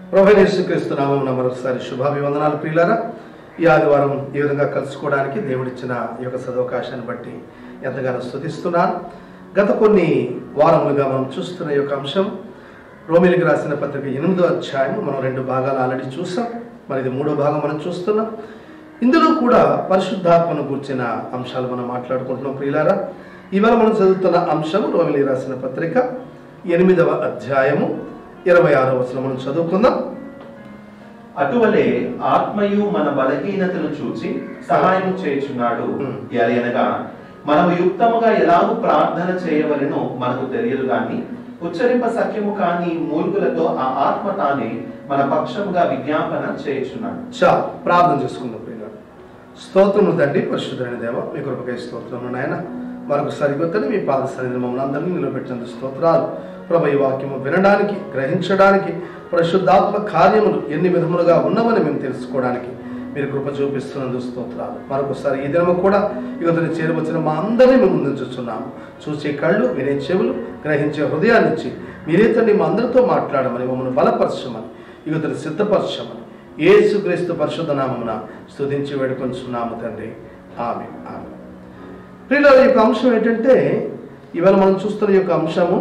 ప్రభనేశ్వరిస్తు నామం మరొకసారి శుభాభివందనాలు ప్రియులారా ఈ ఆదివారం ఈ విధంగా కలుసుకోవడానికి దేవుడిచ్చిన ఈ యొక్క సదవకాశాన్ని బట్టి ఎంతగానో స్తుతిస్తున్నాను గత కొన్ని వారములుగా మనం చూస్తున్న ఈ యొక్క అంశం రోమిలికి రాసిన పత్రిక ఎనిమిదో అధ్యాయం మనం రెండు భాగాలు ఆల్రెడీ చూసాం మరి ఇది మూడో భాగం మనం చూస్తున్నాం ఇందులో కూడా పరిశుద్ధాత్మను గుర్చిన అంశాలు మనం మాట్లాడుకుంటున్నాం ప్రియులారా ఇవాళ మనం చదువుతున్న అంశం రోమిలి రాసిన పత్రిక ఎనిమిదవ అధ్యాయము ఇరవై ఆరో వచనం మనం చదువుకుందాం అటువలే ఆత్మయు మన బలహీనతను చూచి సహాయం చేయుచున్నాడు Hmm. ఎలి అనగా మనము యుక్తముగా ఎలాగూ ప్రార్థన చేయవలెనో మనకు తెలియదు గాని ఉచ్చరింప సఖ్యము కాని మూలుగులతో ఆ ఆత్మ తానే మన పక్షముగా విజ్ఞాపన చేయుచున్నాడు చా ప్రార్థన చేసుకుందాం ప్రియులారా స్తోత్రము తండ్రి పరిశుద్ధమైన దేవ మీ కృపకై స్తోత్రము నాయన మరొకసారి గొత్తని మీ పాద సన్నిధి మమ్మల్ని అందరినీ నిలబెట్టినందుకు స్తోత్రాలు ప్రభు ఈ వాక్యము వినడానికి గ్రహించడానికి పరిశుద్ధాత్మ కార్యములు ఎన్ని విధములుగా ఉన్నవని మేము తెలుసుకోవడానికి మీరు కృప చూపిస్తున్నందుకు స్తోత్రాలు మరొకసారి ఈ దినము కూడా యువతని చేరువచ్చిన మా అందరినీ మేము ముందుంచుతున్నాము చూసే కళ్ళు వినే చెవులు గ్రహించే హృదయాన్ని ఇచ్చి మీరే తండ్రి మా అందరితో మాట్లాడమని మమ్మల్ని బలపరచమని యువతని సిద్ధపరచమని యేసుక్రీస్తు పరిశుద్ధ నామమున స్తుతించి వేడుకొంచున్నాము తండ్రి ఆమె ఆమె ప్రియుల యొక్క అంశం ఏంటంటే ఇవాళ మనం చూస్తున్న ఈ యొక్క అంశము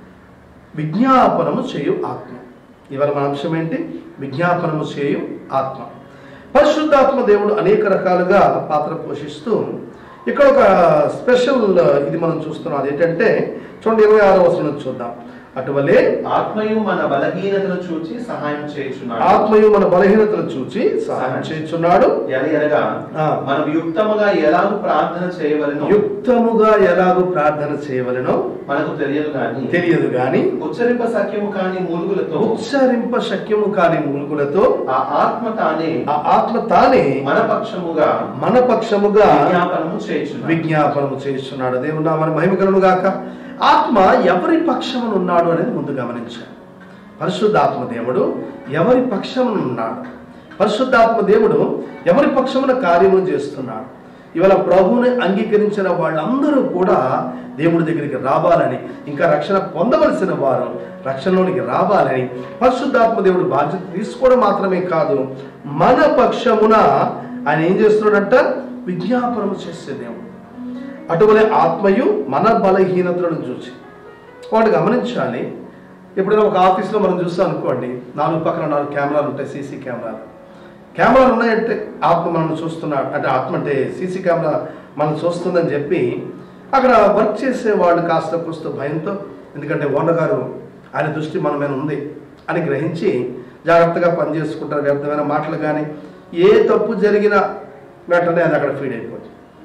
విజ్ఞాపనము చేయు ఆత్మ ఇవాళ మన అంశం ఏంటి విజ్ఞాపనము చేయు ఆత్మ పరిశుద్ధాత్మ దేవుడు అనేక రకాలుగా పాత్ర పోషిస్తూ ఇక్కడ ఒక స్పెషల్ ఇది మనం చూస్తున్నాం అదేంటంటే చూడండి ఇరవై ఆరో వచనం చూద్దాం అటువలే ఆత్మయు మన బలహీనతను చూచి సహాయం చేయుచున్నాడు ఆత్మయు మన బలహీనతలు చూచి సహాయం చేస్తున్నాడు ఎలి అనగా ఆ. మనం యుక్తముగా ఎలాగూ ప్రార్థన చేయవలెనో యుక్తముగా ఎలాగో ప్రార్థన చేయవలెనో మనకు తెలియదు గాని తెలియదు గాని ఉచ్చరింప సఖ్యము కాని మూలుగులతో ఉచ్చరింప శక్యము కాని మూలుగులతో ఆ ఆత్మ తానే ఆ ఆత్మ తానే మన పక్షముగా మన పక్షముగా విజ్ఞాపనము చేయుచున్నాడు విజ్ఞాపనము చేస్తున్నాడు దేవుడు మన మహిమ కలుగును గాక ఆత్మ ఎవరి పక్షమున ఉన్నాడు అనేది ముందు గమనించాలి పరిశుద్ధాత్మ దేవుడు ఎవరి పక్షమున ఉన్నాడు పరిశుద్ధాత్మ దేవుడు ఎవరి పక్షమున కార్యములు చేస్తున్నాడు ఇవాళ ప్రభువుని అంగీకరించిన వాళ్ళందరూ కూడా దేవుడి దగ్గరికి రావాలని ఇంకా రక్షణ పొందవలసిన వారు రక్షణలోనికి రావాలని పరిశుద్ధాత్మ దేవుడు బాధ్యత తీసుకోవడం మాత్రమే కాదు మన పక్షమున ఆయన ఏం చేస్తున్నాడంట విజ్ఞాపనము చేసే దేవుడు అటువలే ఆత్మయు మన బలహీనతలను చూసి వాటి గమనించాలి ఎప్పుడైనా ఒక ఆఫీస్లో మనం చూస్తాం అనుకోండి నాలుగు పక్కన నాలుగు కెమెరాలు ఉంటాయి సీసీ కెమెరాలు కెమెరాలు ఉన్నాయంటే ఆత్మ మనం చూస్తున్నాడు అంటే ఆత్మ అంటే సీసీ కెమెరా మనం చూస్తుందని చెప్పి అక్కడ వర్క్ చేసే వాళ్ళు కాస్త కూస్త భయంతో ఎందుకంటే ఓనర్ గారు ఆయన దృష్టి మన మీద ఉంది అని గ్రహించి జాగ్రత్తగా పనిచేసుకుంటారు వ్యర్థమైన మాటలు కానీ ఏ తప్పు జరిగినా వెంటనే అది అక్కడ ఫీడ్ అయిపోతుంది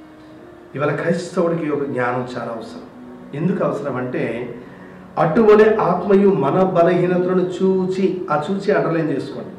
ఇవాళ క్రైస్తవుడికి ఒక జ్ఞానం చాలా అవసరం ఎందుకు అవసరం అంటే అటువలే ఆత్మయు మన బలహీనతలను చూచి ఆ చూచి అండర్లైన్ చేసుకోండి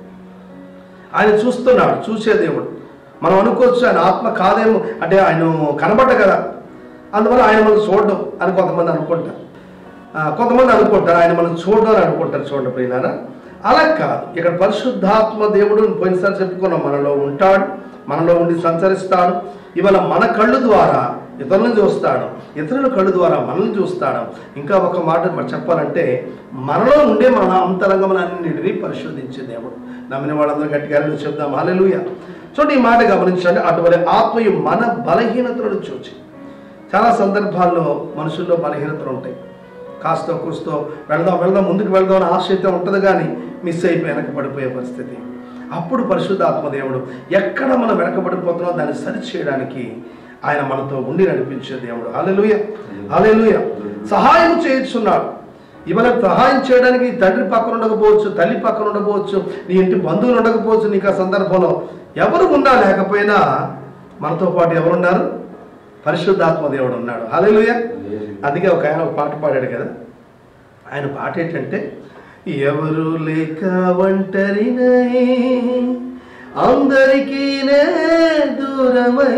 ఆయన చూస్తున్నాడు చూసే దేవుడు మనం అనుకోవచ్చు ఆయన ఆత్మ కాదేమో అంటే ఆయన కనబడ్డ కదా అందువల్ల ఆయన మనం చూడడం అని కొంతమంది అనుకుంటారు ఆ, కొంతమంది అనుకుంటారు ఆయన మనం చూడడం అని అనుకుంటారు చూడండి ప్రియులారా అలా కాదు ఇక్కడ పరిశుద్ధాత్మ దేవుడు పోయినసారి చెప్పుకున్నాం మనలో ఉంటాడు మనలో ఉండి సంచరిస్తాడు ఇవాళ మన కళ్ళు ద్వారా ఇతరులను చూస్తాడు ఇతరుల కళ్ళు ద్వారా మనల్ని చూస్తాడు ఇంకా ఒక మాట మరి చెప్పాలంటే మనలో ఉండే మన అంతరంగములన్నింటినీ పరిశోధించే దేవుడు నమ్మిన వాళ్ళందరూ గట్టిగా నువ్వు చెప్దాం హాలెలూయ చూడండి ఈ మాట గమనించండి అటువంటి ఆత్మయు మన బలహీనతలను చూచి చాలా సందర్భాల్లో మనుషుల్లో బలహీనతలు ఉంటాయి కాస్త కూస్తో వెళ్దాం వెళ్దాం ముందుకు వెళ్దాం అని ఆశ అయితే ఉంటుంది కానీ మిస్ అయిపోయి వెనక పడిపోయే పరిస్థితి అప్పుడు పరిశుద్ధాత్మ దేవుడు ఎక్కడ మనం వెనకబడిపోతున్నామో దాన్ని సరి చేయడానికి ఆయన మనతో ఉండి నడిపించే దేవుడు అలెలుయ అలెలుయ సహాయం చేయించున్నాడు ఇవాళ సహాయం చేయడానికి నీ తండ్రి పక్కన ఉండకపోవచ్చు తల్లి పక్కన ఉండకపోవచ్చు నీ ఇంటి బంధువులు ఉండకపోవచ్చు నీకు ఆ సందర్భంలో ఎవరు ఉన్నా లేకపోయినా మనతో పాటు ఎవరున్నారు పరిశుద్ధాత్మ దేవుడు ఉన్నాడు హల్లెలూయా అందుకే ఒక ఆయన ఒక పాట పాడాడు కదా ఆయన పాట ఏంటంటే ఎవరు లేక ఒంటరినై అందరికీ నే దూరమై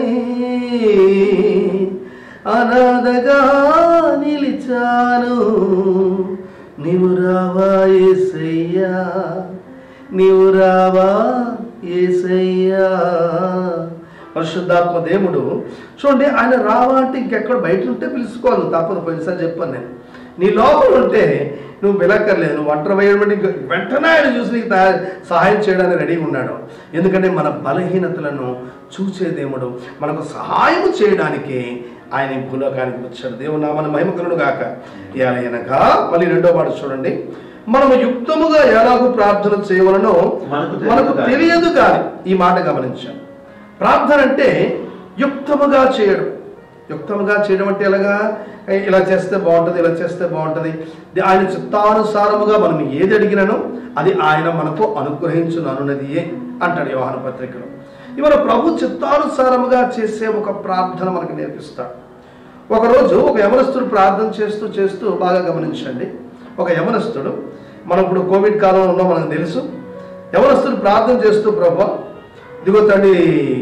అనాథగా నిలిచాను నీవు రావా ఏసయ్యా నీవు రావా ఏసయ్యా పరిశుద్ధాత్మ దేవుడు చూడండి ఆయన రావాలంటే ఇంకెక్కడ బయట ఉంటే పిలుచుకోవాలి తప్పదు పోయినసారి చెప్పాను నేను నీ లోపల ఉంటే నువ్వు పిలక్కర్లేదు నువ్వు ఒంటరి వేయడం వెంటనే ఆయన చూసి నీకు తయా- సహాయం చేయడానికి రెడీగా ఉన్నాడు ఎందుకంటే మన బలహీనతలను చూసే దేవుడు మనకు సహాయం చేయడానికి ఆయన ఈ భూలోకానికి వచ్చాడు దేవుడు నామన మహిమకరుడు గాక ఎలాగనగా మళ్ళీ రెండో మాట చూడండి మనము యుక్తముగా ఎలాగో ప్రార్థన చేయవలనో మనకు తెలియదు మనకు గాని. తెలియదు కానీ ఈ మాట గమనించాం ప్రార్థన అంటే యుక్తముగా చేయడం యుక్తముగా చేయడం అంటే ఎలాగా ఏ, ఇలా చేస్తే బాగుంటుంది ఇలా చేస్తే బాగుంటుంది ఇది ఆయన చిత్తానుసారముగా మనం ఏది అడిగినానో అది ఆయన మనకు అనుగ్రహించును అనున్నది అంటాడు యోహాన పత్రికలో ఇవాళ ప్రభు చిత్తానుసారముగా చేసే ఒక ప్రార్థన మనకు నేర్పిస్తాడు ఒకరోజు ఒక యవనస్తుడు ప్రార్థన చేస్తూ చేస్తూ బాగా గమనించండి ఒక యవనస్తుడు మనం ఇప్పుడు కోవిడ్ కాలంలో ఉన్నాం మనకు తెలుసు యవనస్తుడు ప్రార్థన చేస్తూ ప్రభు ఇదిగో తండ్రి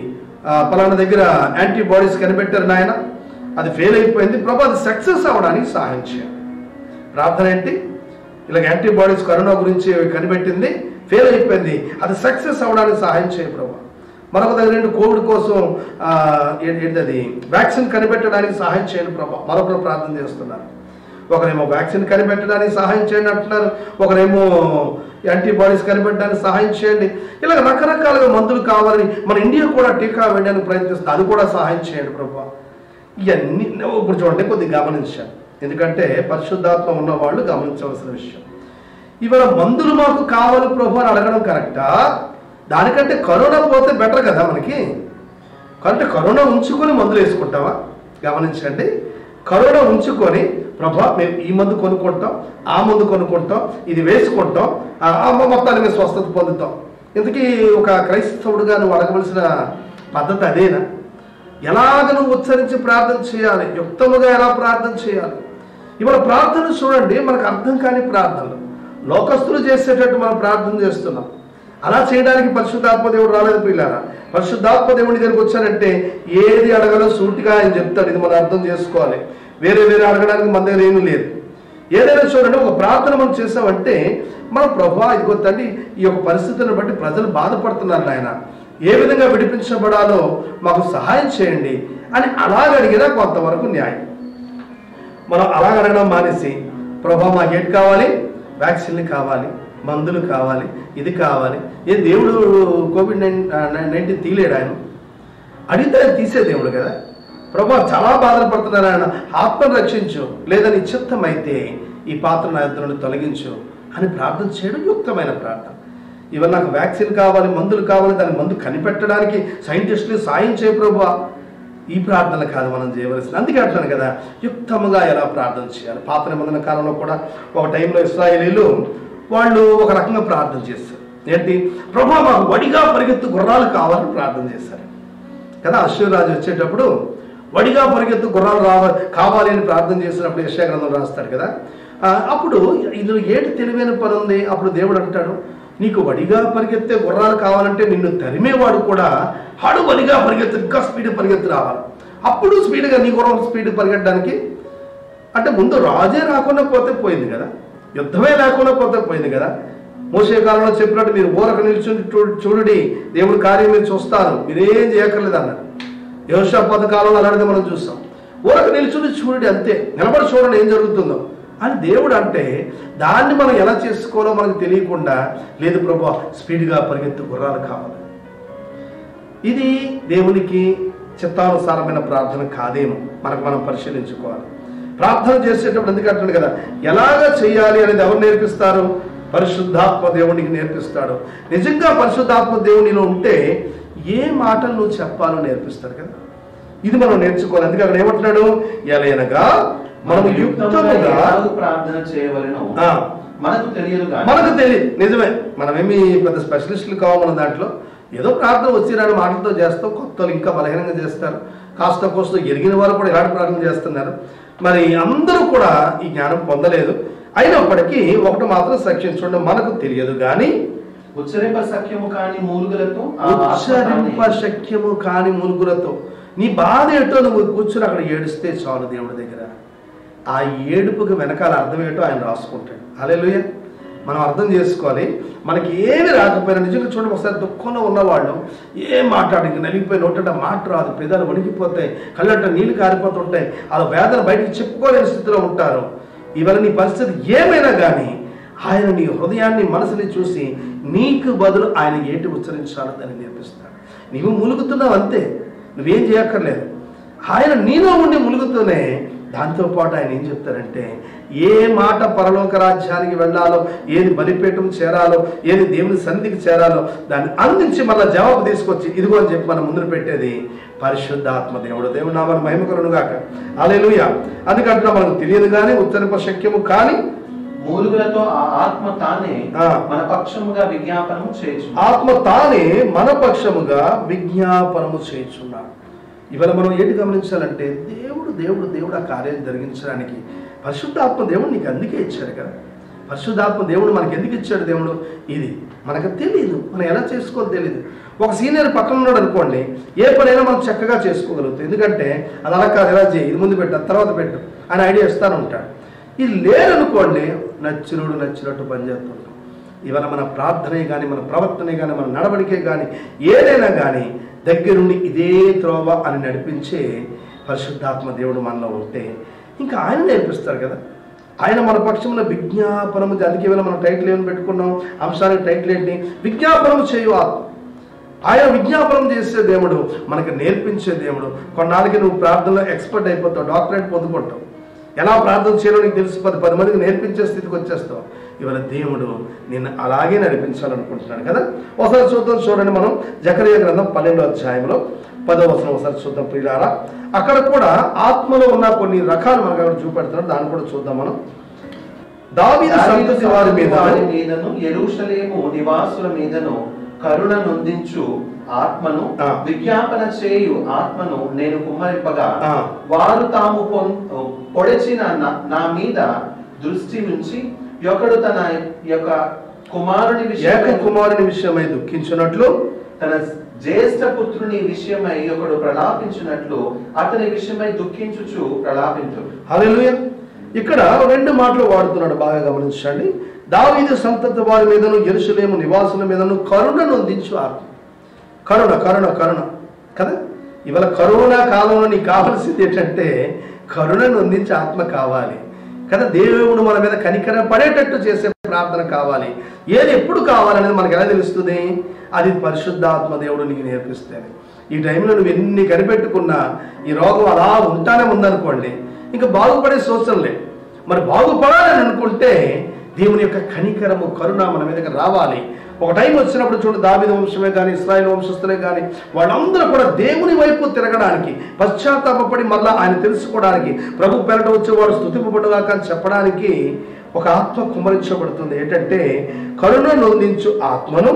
ఆ, పలానా దగ్గర యాంటీబాడీస్ కనిపెట్టారు నాయన అది ఫెయిల్ అయిపోయింది ప్రభు అది సక్సెస్ అవ్వడానికి సహాయం చేయాలి ప్రార్థన ఏంటి ఇలా యాంటీబాడీస్ కరోనా గురించి కనిపెట్టింది ఫెయిల్ అయిపోయింది అది సక్సెస్ అవ్వడానికి సహాయం చేయ ప్రభు మరొక దగ్గర ఏంటి కోవిడ్ కోసం ఆ, ఏ- ఏంటది వ్యాక్సిన్ కనిపెట్టడానికి సహాయం చేయండి ప్రభు మరొకరు ప్రార్థన చేస్తున్నారు ఒకరేమో వ్యాక్సిన్ కనిపెట్టడానికి సహాయం చేయండి అంటున్నారు ఒకరేమో యాంటీబాడీస్ కనిపెట్టడానికి సహాయం చేయండి ఇలా రకరకాలుగా మందులు కావాలని మన ఇండియా కూడా టీకా వేయడానికి ప్రయత్నిస్తుంది అది కూడా సహాయం చేయండి ప్రభు ఇవన్నీ ఇప్పుడు చూడండి కొద్దిగా గమనించాను ఎందుకంటే పరిశుద్ధాత్మ ఉన్న వాళ్ళు గమనించవలసిన విషయం ఇవాళ మందులు మాకు కావాలి ప్రభు అని అడగడం కరెక్టా దానికంటే కరోనా పోతే బెటర్ కదా మనకి అంటే కరోనా ఉంచుకొని మందులు వేసుకుంటావా గమనించండి కరోనా ఉంచుకొని ప్రభా మేము ఈ మందు కొనుక్కుంటాం ఆ మందు కొనుక్కుంటాం ఇది వేసుకుంటాం ఆ ఆ మొత్తాన్ని మేము స్వస్థత పొందుతాం ఇంతకీ ఒక క్రైస్తవుడుగా నువ్వు అడగవలసిన పద్ధతి అదేనా ఎలాగ నువ్వు ఉచ్చరించి ప్రార్థన చేయాలి యుక్తముగా ఎలా ప్రార్థన చేయాలి ఇవాళ ప్రార్థన చూడండి మనకు అర్థం కాని ప్రార్థనలు లోకస్తులు చేసేటట్టు మనం ప్రార్థన చేస్తున్నాం అలా చేయడానికి పరిశుద్ధాత్మ దేవుడు రాలేదు పిల్లారా పరిశుద్ధాత్మ దేవుడి దగ్గరికి వచ్చారంటే ఏది అడగాలో సూటిగా ఆయన చెప్తాడు ఇది మనం అర్థం చేసుకోవాలి వేరే వేరే అడగడానికి మన దగ్గర ఏమీ లేదు ఏదైనా చూడండి ఒక ప్రార్థన మనం చేసామంటే మన ప్రభా ఇదిగో తండ్రి ఈ యొక్క పరిస్థితులను బట్టి ప్రజలు బాధపడుతున్నారు నాయన ఏ విధంగా విడిపించబడాలో మాకు సహాయం చేయండి అని అలాగ అడిగినా కొంతవరకు న్యాయం మనం అలాగ అడగడం మానేసి ప్రభా మాకు ఏంటి కావాలి వ్యాక్సిన్లు కావాలి మందులు కావాలి ఇది కావాలి ఏ దేవుడు కోవిడ్ నైన్టీన్ తీలేడు ఆయన అడిగితే ఆయన తీసే దేవుడు కదా ప్రభా చాలా బాధలు పడుతున్నారు ఆయన ఆత్మను రక్షించు లేదా నీ చిత్తమైతే ఈ పాత్ర నా యొద్ద నుండి తొలగించు అని ప్రార్థన చేయడం యుక్తమైన ప్రార్థన ఇవన్న నాకు వ్యాక్సిన్ కావాలి మందులు కావాలి దాని మందు కనిపెట్టడానికి సైంటిస్టులు సాయం చేయ ప్రభా ఈ ప్రార్థన కాదు మనం చేయవలసింది అందుకే అంటాను కదా యుక్తముగా ఎలా ప్రార్థన చేయాలి పాత నిబంధన కాలంలో కూడా ఒక టైంలో ఇస్రాయేలీలు వాళ్ళు ఒక రకంగా ప్రార్థన చేశారు ఏంటి ప్రభా మాకు వడిగా పరిగెత్తు గుర్రాలు కావాలని ప్రార్థన చేశారు కదా అశ్వరాజు వచ్చేటప్పుడు వడిగా పరిగెత్తు గుర్రాలు రావ కావాలి అని ప్రార్థన చేసినప్పుడు యశ్యా గ్రంథం రాస్తాడు కదా ఆ, అప్పుడు ఇందులో ఏటి తెలివైన పని ఉంది అప్పుడు దేవుడు అంటాడు నీకు వడిగా పరిగెత్తే గుర్రాలు కావాలంటే నిన్ను తరిమేవాడు కూడా హడు వడిగా పరిగెత్తు ఇంకా స్పీడ్ పరిగెత్తు రావాలి అప్పుడు స్పీడ్గా నీ గుర్రం స్పీడ్ పరిగెట్టడానికి అంటే ముందు రాజే రాకుండా పోతే పోయింది కదా యుద్ధమే లేకుండా పోతే పోయింది కదా మోసే కాలంలో చెప్పినట్టు మీరు ఊరక నిల్చుని చూ- చూడుడి దేవుడి కార్యం మీరు చూస్తారు మీరేం చేయక్కర్లేదు అన్నాడు యోషా పథకాలంలో అలాంటిది మనం చూస్తాం ఊరక నిల్చుని చూడండి అంతే నిలబడి చూడండి ఏం జరుగుతుందో అని దేవుడు అంటే దాన్ని మనం ఎలా చేసుకోవాలో మనకు తెలియకుండా లేదు ప్రభా స్పీడ్గా పరిగెత్తు గుర్రాలు కావాలి ఇది దేవునికి చిత్తానుసారమైన ప్రార్థన కాదేమో మనకు మనం పరిశీలించుకోవాలి ప్రార్థన చేసేటప్పుడు ఎందుకు అంటాడు కదా ఎలాగ చేయాలి అనేది ఎవరు నేర్పిస్తారు పరిశుద్ధాత్మ దేవునికి నేర్పిస్తాడు నిజంగా పరిశుద్ధాత్మ దేవునిలో ఉంటే ఏ మాటలు నువ్వు చెప్పాలో నేర్పిస్తాడు కదా ఇది మనం నేర్చుకోవాలి అందుకే అక్కడ ఏమంటున్నాడు ఎలయనగా మనము యుక్తముగా ఎలాగూ ప్రార్థన చేయవలెనో ఆ. మనకు తెలియదు కానీ మనకు తెలియదు నిజమే మనమేమి పెద్ద స్పెషలిస్టులు కావు మన దాంట్లో ఏదో ప్రార్థన వచ్చిరాని మాటలతో చేస్తాం కొత్త వాళ్ళు ఇంకా బలహీనంగా చేస్తారు కాస్త కోస్త ఎరిగిన వారు కూడా ఇలాంటి ప్రార్థన చేస్తున్నారు మరి అందరూ కూడా ఈ జ్ఞానం పొందలేదు అయినప్పటికీ ఒకటి మాత్రం సత్యం చూడండి మనకు తెలియదు కానీ ఉచ్చరింప సఖ్యము కాని మూలుగులతో ఆ ఆత్మ ఉచ్చరింప తానే శక్యము కాని మునుగులతో నీ బాధ ఏంటో నువ్వు కూర్చుని అక్కడ ఏడిస్తే చాలు దేవుడి దగ్గర ఆ ఏడుపుకి వెనకాల అర్థం ఏంటో ఆయన రాసుకుంటాడు అలెలుయ మనం అర్థం చేసుకోవాలి మనకి ఏమి రాకపోయినా నిజంగా చూడండి ఒకసారి దుఃఖంలో ఉన్నవాళ్ళు ఏం మాట్లాడి ఇంక నలిగిపోయి నోటంట మాట రాదు పెదాలు వణికిపోతాయి కళ్ళంట నీళ్లు కారిపోతుంటాయి ఆ వేదన బయటికి చెప్పుకోలేని స్థితిలో ఉంటారు ఇవాళ నీ పరిస్థితి ఏమైనా కానీ ఆయన నీ హృదయాన్ని మనసుని చూసి నీకు బదులు ఆయన ఏటి ఉచ్చరించాలో దాన్ని నేర్పిస్తాడు నీవు ములుగుతున్నావు అంతే నువ్వేం చేయక్కర్లేదు ఆయన నీలో ఉండి ములుగుతూనే దాంతోపాటు ఆయన ఏం చెప్తారంటే ఏ మాట పరలోక రాజ్యానికి వెళ్ళాలో ఏది బలిపీఠం చేరాలో ఏది దేవుని సన్నిధికి చేరాలో దాన్ని అందించి మళ్ళీ జవాబు తీసుకొచ్చి ఇదిగో అని చెప్పి మనం ముందు పెట్టేది పరిశుద్ధాత్మ దేవుడు దేవుడు నామని మహిమకరును గాక అలెలుయ అందుకంటున్నా మనకు తెలియదు కానీ ఉత్తరింప శక్యము కానీ మూలుగులతో ఆ ఆత్మ తానే ఆ. మన పక్షముగా విజ్ఞాపనము చేయొచ్చు ఆత్మ తానే మన పక్షముగా విజ్ఞాపనము చేయుచున్నాడు ఇవాళ మనం ఏంటి గమనించాలంటే దేవుడు దేవుడు దేవుడు ఆ కార్యం జరిగించడానికి పరిశుద్ధాత్మ దేవుడు నీకు అందుకే ఇచ్చాడు కదా పరిశుద్ధాత్మ దేవుడు మనకి ఎందుకు ఇచ్చాడు దేవుడు ఇది మనకు తెలియదు మనం ఎలా చేసుకోవాలో తెలియదు ఒక సీనియర్ పక్కన ఉన్నాడు అనుకోండి ఏ పనైనా మనం చక్కగా చేసుకోగలుగుతాం ఎందుకంటే అది అలా కాదు ఎలా చేయి ఇది ముందు పెట్టు అది తర్వాత పెట్టు అని ఐడియా ఇస్తాను ఉంటాడు ఇది లేదనుకోండి నచ్చినోడు నచ్చినట్టు పనిచేస్తుంటాం ఇవాళ మన ప్రార్థనే కానీ మన ప్రవర్తనే కానీ మన నడవడికే కానీ ఏదైనా కానీ దగ్గరుండి ఇదే త్రోవ అని నడిపించే పరిశుద్ధాత్మ దేవుడు మనలో ఉంటే ఇంకా ఆయన నేర్పిస్తారు కదా ఆయన మన పక్షంలో విజ్ఞాపనము అందుకే ఇవాళ మనం టైటిల్ ఏమని పెట్టుకున్నాం అంశానికి టైటిల్ ఏంటి విజ్ఞాపనము చేయు ఆత్మ ఆయన విజ్ఞాపనం చేసే దేవుడు మనకు నేర్పించే దేవుడు కొన్నాళ్ళకి నువ్వు ప్రార్థనలో ఎక్స్పర్ట్ అయిపోతావు డాక్టరేట్ పొందుకుంటావు ఎలా ప్రార్థన చేయాలో నీకు తెలిసి పది పది మందికి నేర్పించే స్థితికి వచ్చేస్తావు ఇవాళ దేవుడు నిన్ను అలాగే నడిపించాలనుకుంటున్నాడు కదా ఒకసారి చూద్దాం చూడండి మనం జకరియా గ్రంథం పన్నెండో అధ్యాయంలో పదో వచనం ఒకసారి చూద్దాం ప్రియులారా అక్కడ కూడా ఆత్మలో ఉన్న కొన్ని రకాలు మనకు అక్కడ చూపెడుతున్నాడు దాన్ని కూడా చూద్దాం మనం దావీదు సంతతి వారి మీద వారి మీదను ఎరుషలేము నివాసుల మీదను కరుణ నొందించు ఆత్మను ఆ. విజ్ఞాపన చేయు ఆత్మను నేను కుమ్మరింపగా ఆ. వారు తాము పొం- పొడిచిన నా- నా మీద దృష్టి నుంచి ఒకడు తన యొక్క కుమారుని ఏక విషయం కుమారుని విషయమై దుఃఖించినట్లు తన జ్యేష్ఠ పుత్రుని విషయమై ఒకడు ప్రలాపించినట్లు అతని విషయమై దుఃఖించుచు ప్రలాపించు హల్లెలూయా ఇక్కడ రెండు మాటలు వాడుతున్నాడు బాగా గమనించండి దావీదు సంతతి వారి మీదను ఎరుసలేము నివాసుల మీదను కరుణను అందించు ఆత్మ కరుణ కరుణ కరుణ కదా ఇవాళ కరోనా కాలంలో నీకు కావాల్సింది ఏంటంటే కరుణను అందించే ఆత్మ కావాలి కదా దేవుడు మన మీద కనికర పడేటట్టు చేసే ప్రార్థన కావాలి ఏది ఎప్పుడు కావాలనేది మనకు ఎలా తెలుస్తుంది అది పరిశుద్ధాత్మ దేవుడు నీకు నేర్పిస్తేనే ఈ టైంలో నువ్వు ఎన్ని కనిపెట్టుకున్నా ఈ రోగం అలా ఉంటానే ఉందనుకోండి ఇంకా బాగుపడే సూచనలే మరి బాగుపడాలని అనుకుంటే దేవుని యొక్క కనికరము కరుణ మన మీదకి రావాలి ఒక టైం వచ్చినప్పుడు చూడు దావిద వంశమే కానీ ఇస్రాయల్ వంశస్థులే కానీ వాళ్ళందరూ కూడా దేవుని వైపు తిరగడానికి పశ్చాత్తాపడి మళ్ళా ఆయన తెలుసుకోవడానికి ప్రభు పెరట వచ్చేవాడు స్థుతింపబడుగాక అని చెప్పడానికి ఒక ఆత్మ కుమరించబడుతుంది ఏంటంటే కరుణ నొందించు ఆత్మను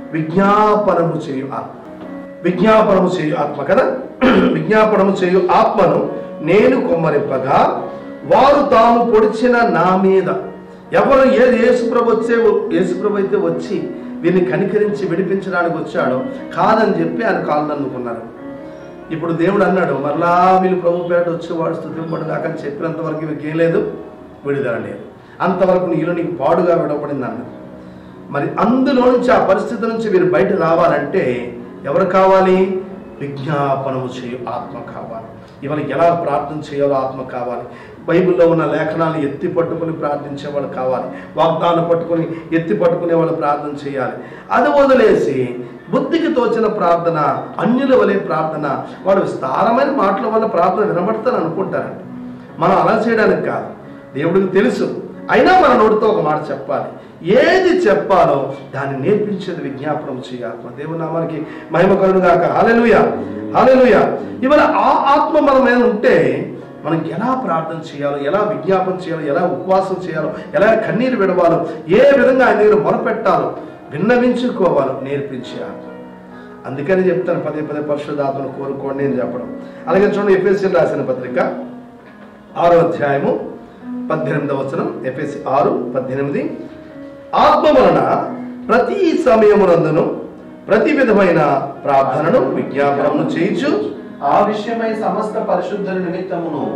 విజ్ఞాపనము చేయు ఆత్మ విజ్ఞాపనము చేయు ఆత్మ కదా విజ్ఞాపనము చేయు ఆత్మను నేను కుమ్మరింపగా వారు తాము పొడిచిన నా మీద ఎవరు ఏది యేసుప్రభు వచ్చే యేసుప్రభు అయితే వచ్చి వీరిని కనికరించి విడిపించడానికి వచ్చాడో కాదని చెప్పి ఆయన కాళ్ళు అందుకున్నారు ఇప్పుడు దేవుడు అన్నాడు మరలా వీళ్ళు ప్రభు పేట వచ్చేవాడు స్థుతింపడు కాక అని చెప్పినంత వరకు వీరికి ఏం లేదు విడుదల లేదు అంతవరకు నీలో నీకు పాడుగా విడవబడింది అన్నది మరి అందులో నుంచి ఆ పరిస్థితి నుంచి మీరు బయట రావాలంటే ఎవరు కావాలి విజ్ఞాపనము చేయు ఆత్మ కావాలి ఇవాళ ఎలా ప్రార్థన చేయాలో ఆత్మ కావాలి బైబిల్లో ఉన్న లేఖనాలు ఎత్తి పట్టుకుని ప్రార్థించే వాళ్ళు కావాలి వాగ్దానం పట్టుకుని ఎత్తి పట్టుకునే వాళ్ళు ప్రార్థన చేయాలి అది వదిలేసి బుద్ధికి తోచిన ప్రార్థన అన్యుల వలె ప్రార్థన వాడు విస్తారమైన మాటల వల్ల ప్రార్థన వినబడతాను అనుకుంటారంట మనం అలా చేయడానికి కాదు దేవుడికి తెలుసు అయినా మన నోటితో ఒక మాట చెప్పాలి ఏది చెప్పాలో దాన్ని నేర్పించేది విజ్ఞాపనం చేయాలి దేవుని నామానికి మహిమ కలుగుగాక హాలెలుయ హాలెలుయ ఇవాళ ఆ ఆత్మ మన మీద ఉంటే మనం ఎలా ప్రార్థన చేయాలో ఎలా విజ్ఞాపన చేయాలో ఎలా ఉపవాసం చేయాలో ఎలా కన్నీరు విడవాలో ఏ విధంగా ఆయన దగ్గర మొరపెట్టాలో విన్నవించుకోవాలో నేర్పించే ఆత్మ అందుకని చెప్తాను పదే పదే పరిశుద్ధాత్మను కోరుకోండి అని చెప్పడం అలాగే చూడండి ఎఫ్ఎస్సీ రాసిన పత్రిక ఆరో అధ్యాయము పద్దెనిమిదవ వచనం ఎఫ్ఎస్సి ఆరు పద్దెనిమిది ఆత్మ వలన ప్రతి సమయమునందును ప్రతి విధమైన ప్రార్థనను విజ్ఞాపనము చేయించు ఆ విషయమై సమస్త పరిశుద్ధుల నిమిత్తమును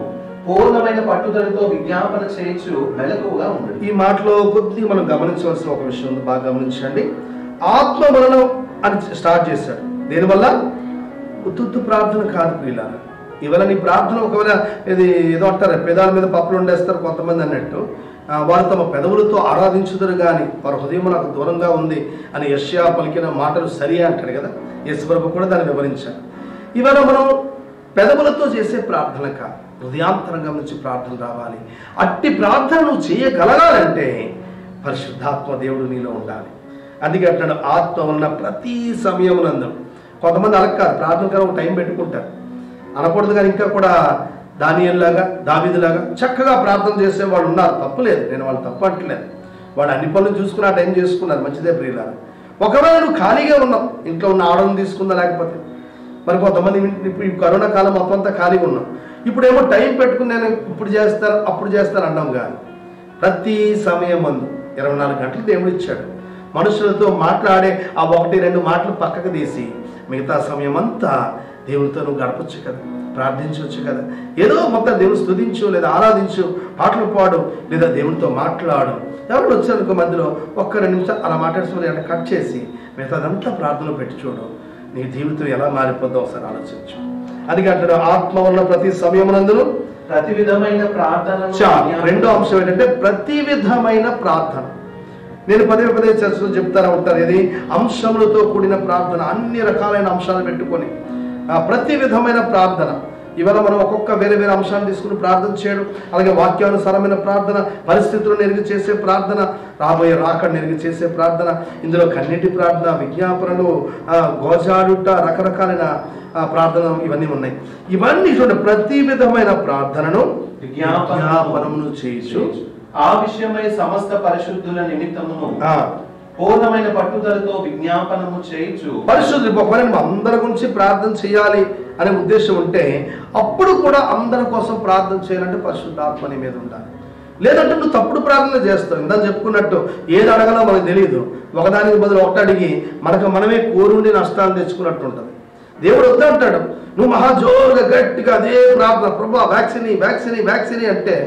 పూర్ణమైన పట్టుదలతో విజ్ఞాపన చేయొచ్చు మెలకువగా ఉండడు ఈ మాటలో కొద్దిగా మనం గమనించవలసిన ఒక విషయం ఉంది బాగా గమనించండి ఆత్మ మరణం అని స్టార్ట్ చేశాడు దీనివల్ల ఉత్తుత్తు ప్రార్థన కాదు ప్రియుల ఇవాళ నీ ప్రార్థన ఒకవేళ ఇది ఏదో అంటారు పెదాల మీద పప్పులు ఉండేస్తారు కొంతమంది అన్నట్టు ఆ, వారు తమ పెదవులతో ఆరాధించుదురు కానీ వారి హృదయం నాకు దూరంగా ఉంది అని యష్యా పలికిన మాటలు సరి అంటాడు కదా యేసుప్రభు కూడా దాన్ని వివరించారు ఇవాళ మనం పెదవులతో చేసే ప్రార్థన కాదు హృదయాంతరంగం నుంచి ప్రార్థన రావాలి అట్టి ప్రార్థన నువ్వు చేయగలగాలంటే పరిశుద్ధాత్మ దేవుడు నీలో ఉండాలి అందుకే అంటాడు ఆత్మ వలన ప్రతి సమయమునందు కొంతమంది అలా కాదు ప్రార్థన కాదు ఒక టైం పెట్టుకుంటారు అనకూడదు కానీ ఇంకా కూడా దానియల్లాగా దావిదిలాగా చక్కగా ప్రార్థన చేసే వాళ్ళు ఉన్నారు తప్పులేదు నేను వాళ్ళు తప్పు అంటలేదు వాళ్ళు అన్ని పనులు చూసుకుని ఆ టైం చేసుకున్నారు మంచిదే ప్రియులారా ఒకవేళ నువ్వు ఖాళీగా ఉన్నావు ఇంట్లో ఉన్న ఆడని తీసుకుందా లేకపోతే మరి కొంతమంది ఇప్పుడు ఈ కరోనా కాలం మొత్తం అంతా ఖాళీగా ఉన్నాం ఇప్పుడు ఏమో టైం పెట్టుకుని నేను ఇప్పుడు చేస్తాను అప్పుడు చేస్తాను అన్నాం కానీ ప్రతి సమయం మందు ఇరవై నాలుగు గంటలు దేవుడు ఇచ్చాడు మనుషులతో మాట్లాడే ఆ ఒకటి రెండు మాటలు పక్కకు తీసి మిగతా సమయం అంతా దేవునితో నువ్వు గడపచ్చు కదా ప్రార్థించవచ్చు కదా ఏదో మొత్తం దేవుని స్తుతించు లేదా ఆరాధించు పాటలు పాడు లేదా దేవునితో మాట్లాడు ఎవరు వచ్చారు మధ్యలో ఒక్క రెండు నిమిషాలు అలా మాట్లాడుతున్న అంటే కట్ చేసి మిగతాదంతా ప్రార్థనలో పెట్టి చూడు నీ జీవితం ఎలా మారిపోద్దో ఒకసారి ఆలోచించు అది అంటాడు ఆత్మ వల్ల ప్రతి సమయమునందును ప్రతి విధమైన ప్రార్థన చా రెండో అంశం ఏంటంటే ప్రతి విధమైన ప్రార్థన నేను పదే పదే చర్చలో చెప్తారా ఉంటారు ఇది అంశములతో కూడిన ప్రార్థన అన్ని రకాలైన అంశాలు పెట్టుకొని ఆ, ప్రతి విధమైన ప్రార్థన ఇవాళ మనం ఒక్కొక్క వేరే వేరే అంశాన్ని తీసుకుని ప్రార్థన చేయడం అలాగే వాక్యానుసారమైన ప్రార్థన పరిస్థితులను ఎరిగి చేసే ప్రార్థన రాబోయే రాకడ ఎరిగి చేసే ప్రార్థన ఇందులో కన్నీటి ప్రార్థన విజ్ఞాపనలు ఆ, గోజాడుట రకరకాలైన ఆ, ప్రార్థన ఇవన్నీ ఉన్నాయి ఇవన్నీ చూడండి ప్రతి విధమైన ప్రార్థనను విజ్ఞాపనమును చేయొచ్చు ఆ విషయమై సమస్త పరిశుద్ధుల నిమిత్తమును ఆ, పూర్ణమైన పట్టుదలతో విజ్ఞాపనము చేయొచ్చు పరిశుద్ధులు ఒకవేళ నువ్వు అందరి గురించి ప్రార్థన చేయాలి అనే ఉద్దేశం ఉంటే అప్పుడు కూడా అందరి కోసం ప్రార్థన చేయాలంటే పరిశుద్ధాత్మ నీ మీద ఉండాలి లేదంటే నువ్వు తప్పుడు ప్రార్థన చేస్తావు ఇందాక చెప్పుకున్నట్టు ఏది అడగాలో మనకు తెలియదు ఒకదానికి బదులు ఒకటి అడిగి మనకు మనమే కోరుండి నష్టాలు తెచ్చుకున్నట్టు ఉంటుంది దేవుడు వద్దంటాడు నువ్వు మహాజోరుగా గట్టిగా అదే ప్రార్థన ప్రభా వ్యాక్సిన్ వ్యాక్సిన్ వ్యాక్సిన్ అంటే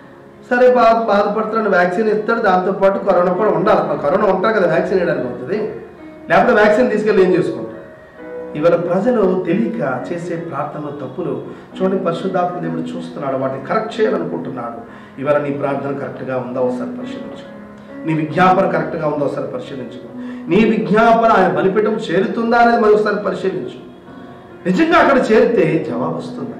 సరే బాధ బాధపడుతున్నాడు వ్యాక్సిన్ ఇస్తాడు దాంతోపాటు కరోనా కూడా ఉండాలి మరి కరోనా ఉంటారు కదా వ్యాక్సిన్ వేయడానికి అవుతుంది లేకపోతే వ్యాక్సిన్ తీసుకెళ్ళి ఏం చేసుకుంటారు ఇవాళ ప్రజలు తెలియక చేసే ప్రార్థనలు తప్పులు చూడండి పరిశుద్ధాత్మ దేవుడు చూస్తున్నాడు వాటిని కరెక్ట్ చేయాలనుకుంటున్నాడు ఇవాళ నీ ప్రార్థన కరెక్ట్గా ఉందా ఒకసారి పరిశీలించు నీ విజ్ఞాపన కరెక్ట్గా ఉందా ఒకసారి పరిశీలించుకో నీ విజ్ఞాపన ఆయన బలిపీఠం చేరుతుందా అనేది మరొకసారి పరిశీలించు నిజంగా అక్కడ చేరితే జవాబు వస్తుందా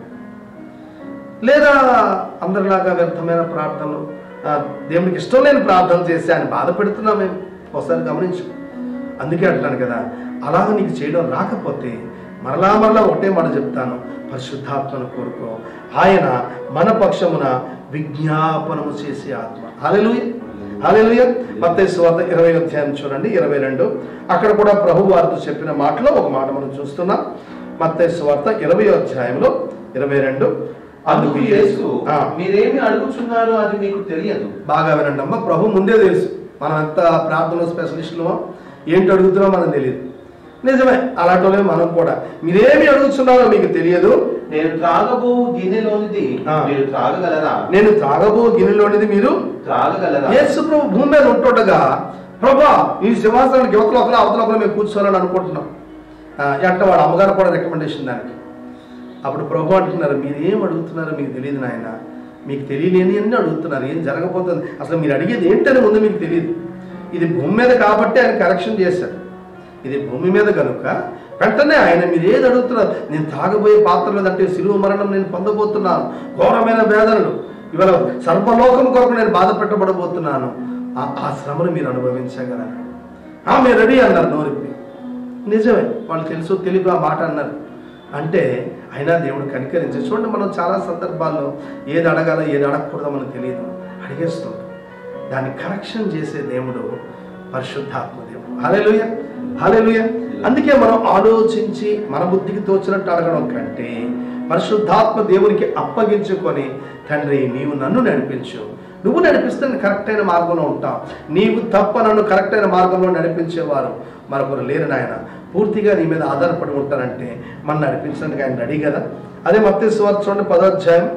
లేదా అందరిలాగా వ్యర్థమైన ప్రార్థనలు ఆ, దేవునికి ఇష్టం లేని ప్రార్థన చేసి ఆయన బాధ పెడుతున్నామేమో ఒకసారి గమనించు అందుకే అంటాను కదా అలాగ నీకు చేయడం రాకపోతే మరలా మరలా ఒకటే మాట చెప్తాను పరిశుద్ధాత్మను కోరుకో ఆయన మన పక్షమున విజ్ఞాపనము చేసే ఆత్మ హాలెలుయ హాలెలుయ మత్తయి సువార్త ఇరవై అధ్యాయం చూడండి ఇరవై రెండు అక్కడ కూడా ప్రభు వారితో చెప్పిన మాటలో ఒక మాట మనం చూస్తున్నాం మత్తయి సువార్త ఇరవై అధ్యాయంలో ఇరవై రెండు అందుకు యేసు ఆ. మీరేమి అడుగుచున్నారో అది మీకు తెలియదు బాగా వినండి అమ్మ ప్రభు ముందే తెలుసు మనం ఎంత ప్రార్థన స్పెషలిస్టులమో ఏంటి అడుగుతున్నామో మనకు తెలియదు నిజమే అలాంటి వాళ్ళే మనం కూడా మీరేమి అడుగుతున్నారో మీకు తెలియదు నేను త్రాగబో గిన్నెలోనిది ఆ. మీరు త్రాగగలరా నేను త్రాగబో గిన్నెలోనిది మీరు త్రాగగలరా యేసు ప్రభు భూమి మీద ఉంటుండగా ప్రభా ఈ సింహాసనానికి యువతలో ఒకరు అవతల ఒకరు మేము కూర్చోవాలని అనుకుంటున్నాం ఆ, అంటే వాడు అమ్మగారు కూడా రికమెండేషన్ దానికి అప్పుడు ప్రభు అంటున్నారు మీరు ఏం అడుగుతున్నారో మీకు తెలియదు నాయన మీకు తెలియలేని అన్ని అడుగుతున్నారు ఏం జరగబోతుంది అసలు మీరు అడిగేది ఏంటని ముందు మీకు తెలియదు ఇది భూమి మీద కాబట్టి ఆయన కరెక్షన్ చేశాడు ఇది భూమి మీద కనుక వెంటనే ఆయన మీరు ఏది అడుగుతున్నారు నేను తాగబోయే పాత్రలు అంటే సిలువ మరణం నేను పొందబోతున్నాను ఘోరమైన వేదనలు ఇవాళ సర్వలోకం కొరకు నేను బాధ పెట్టబడబోతున్నాను ఆ- ఆ శ్రమను మీరు అనుభవించగలరు ఆ, మీరు రెడీ అన్నారు నోరిప్పి నిజమే వాళ్ళు తెలుసు తెలియదు ఆ మాట అన్నారు అంటే అయినా దేవుడు కనికరించి చూడండి మనం చాలా సందర్భాల్లో ఏది అడగాలో ఏది అడగకూడదో మనకు తెలియదు అడిగేస్తుంటాం దాన్ని కరెక్షన్ చేసే దేవుడు పరిశుద్ధాత్మ దేవుడు హలేలుయ హలేలుయ అందుకే మనం ఆలోచించి మన బుద్ధికి తోచినట్టు అడగడం కంటే పరిశుద్ధాత్మ దేవునికి అప్పగించుకొని తండ్రి నీవు నన్ను నడిపించు నువ్వు నడిపిస్తే నేను కరెక్ట్ అయిన మార్గంలో ఉంటావు నీవు తప్ప నన్ను కరెక్ట్ అయిన మార్గంలో నడిపించేవారు మరొకరు లేరు నాయన పూర్తిగా నీ మీద ఆధారపడి ఉంటారంటే మన నడిపించడానికి ఆయన రెడీ కదా అదే మత్స్య చూడండి పదోధ్యాయం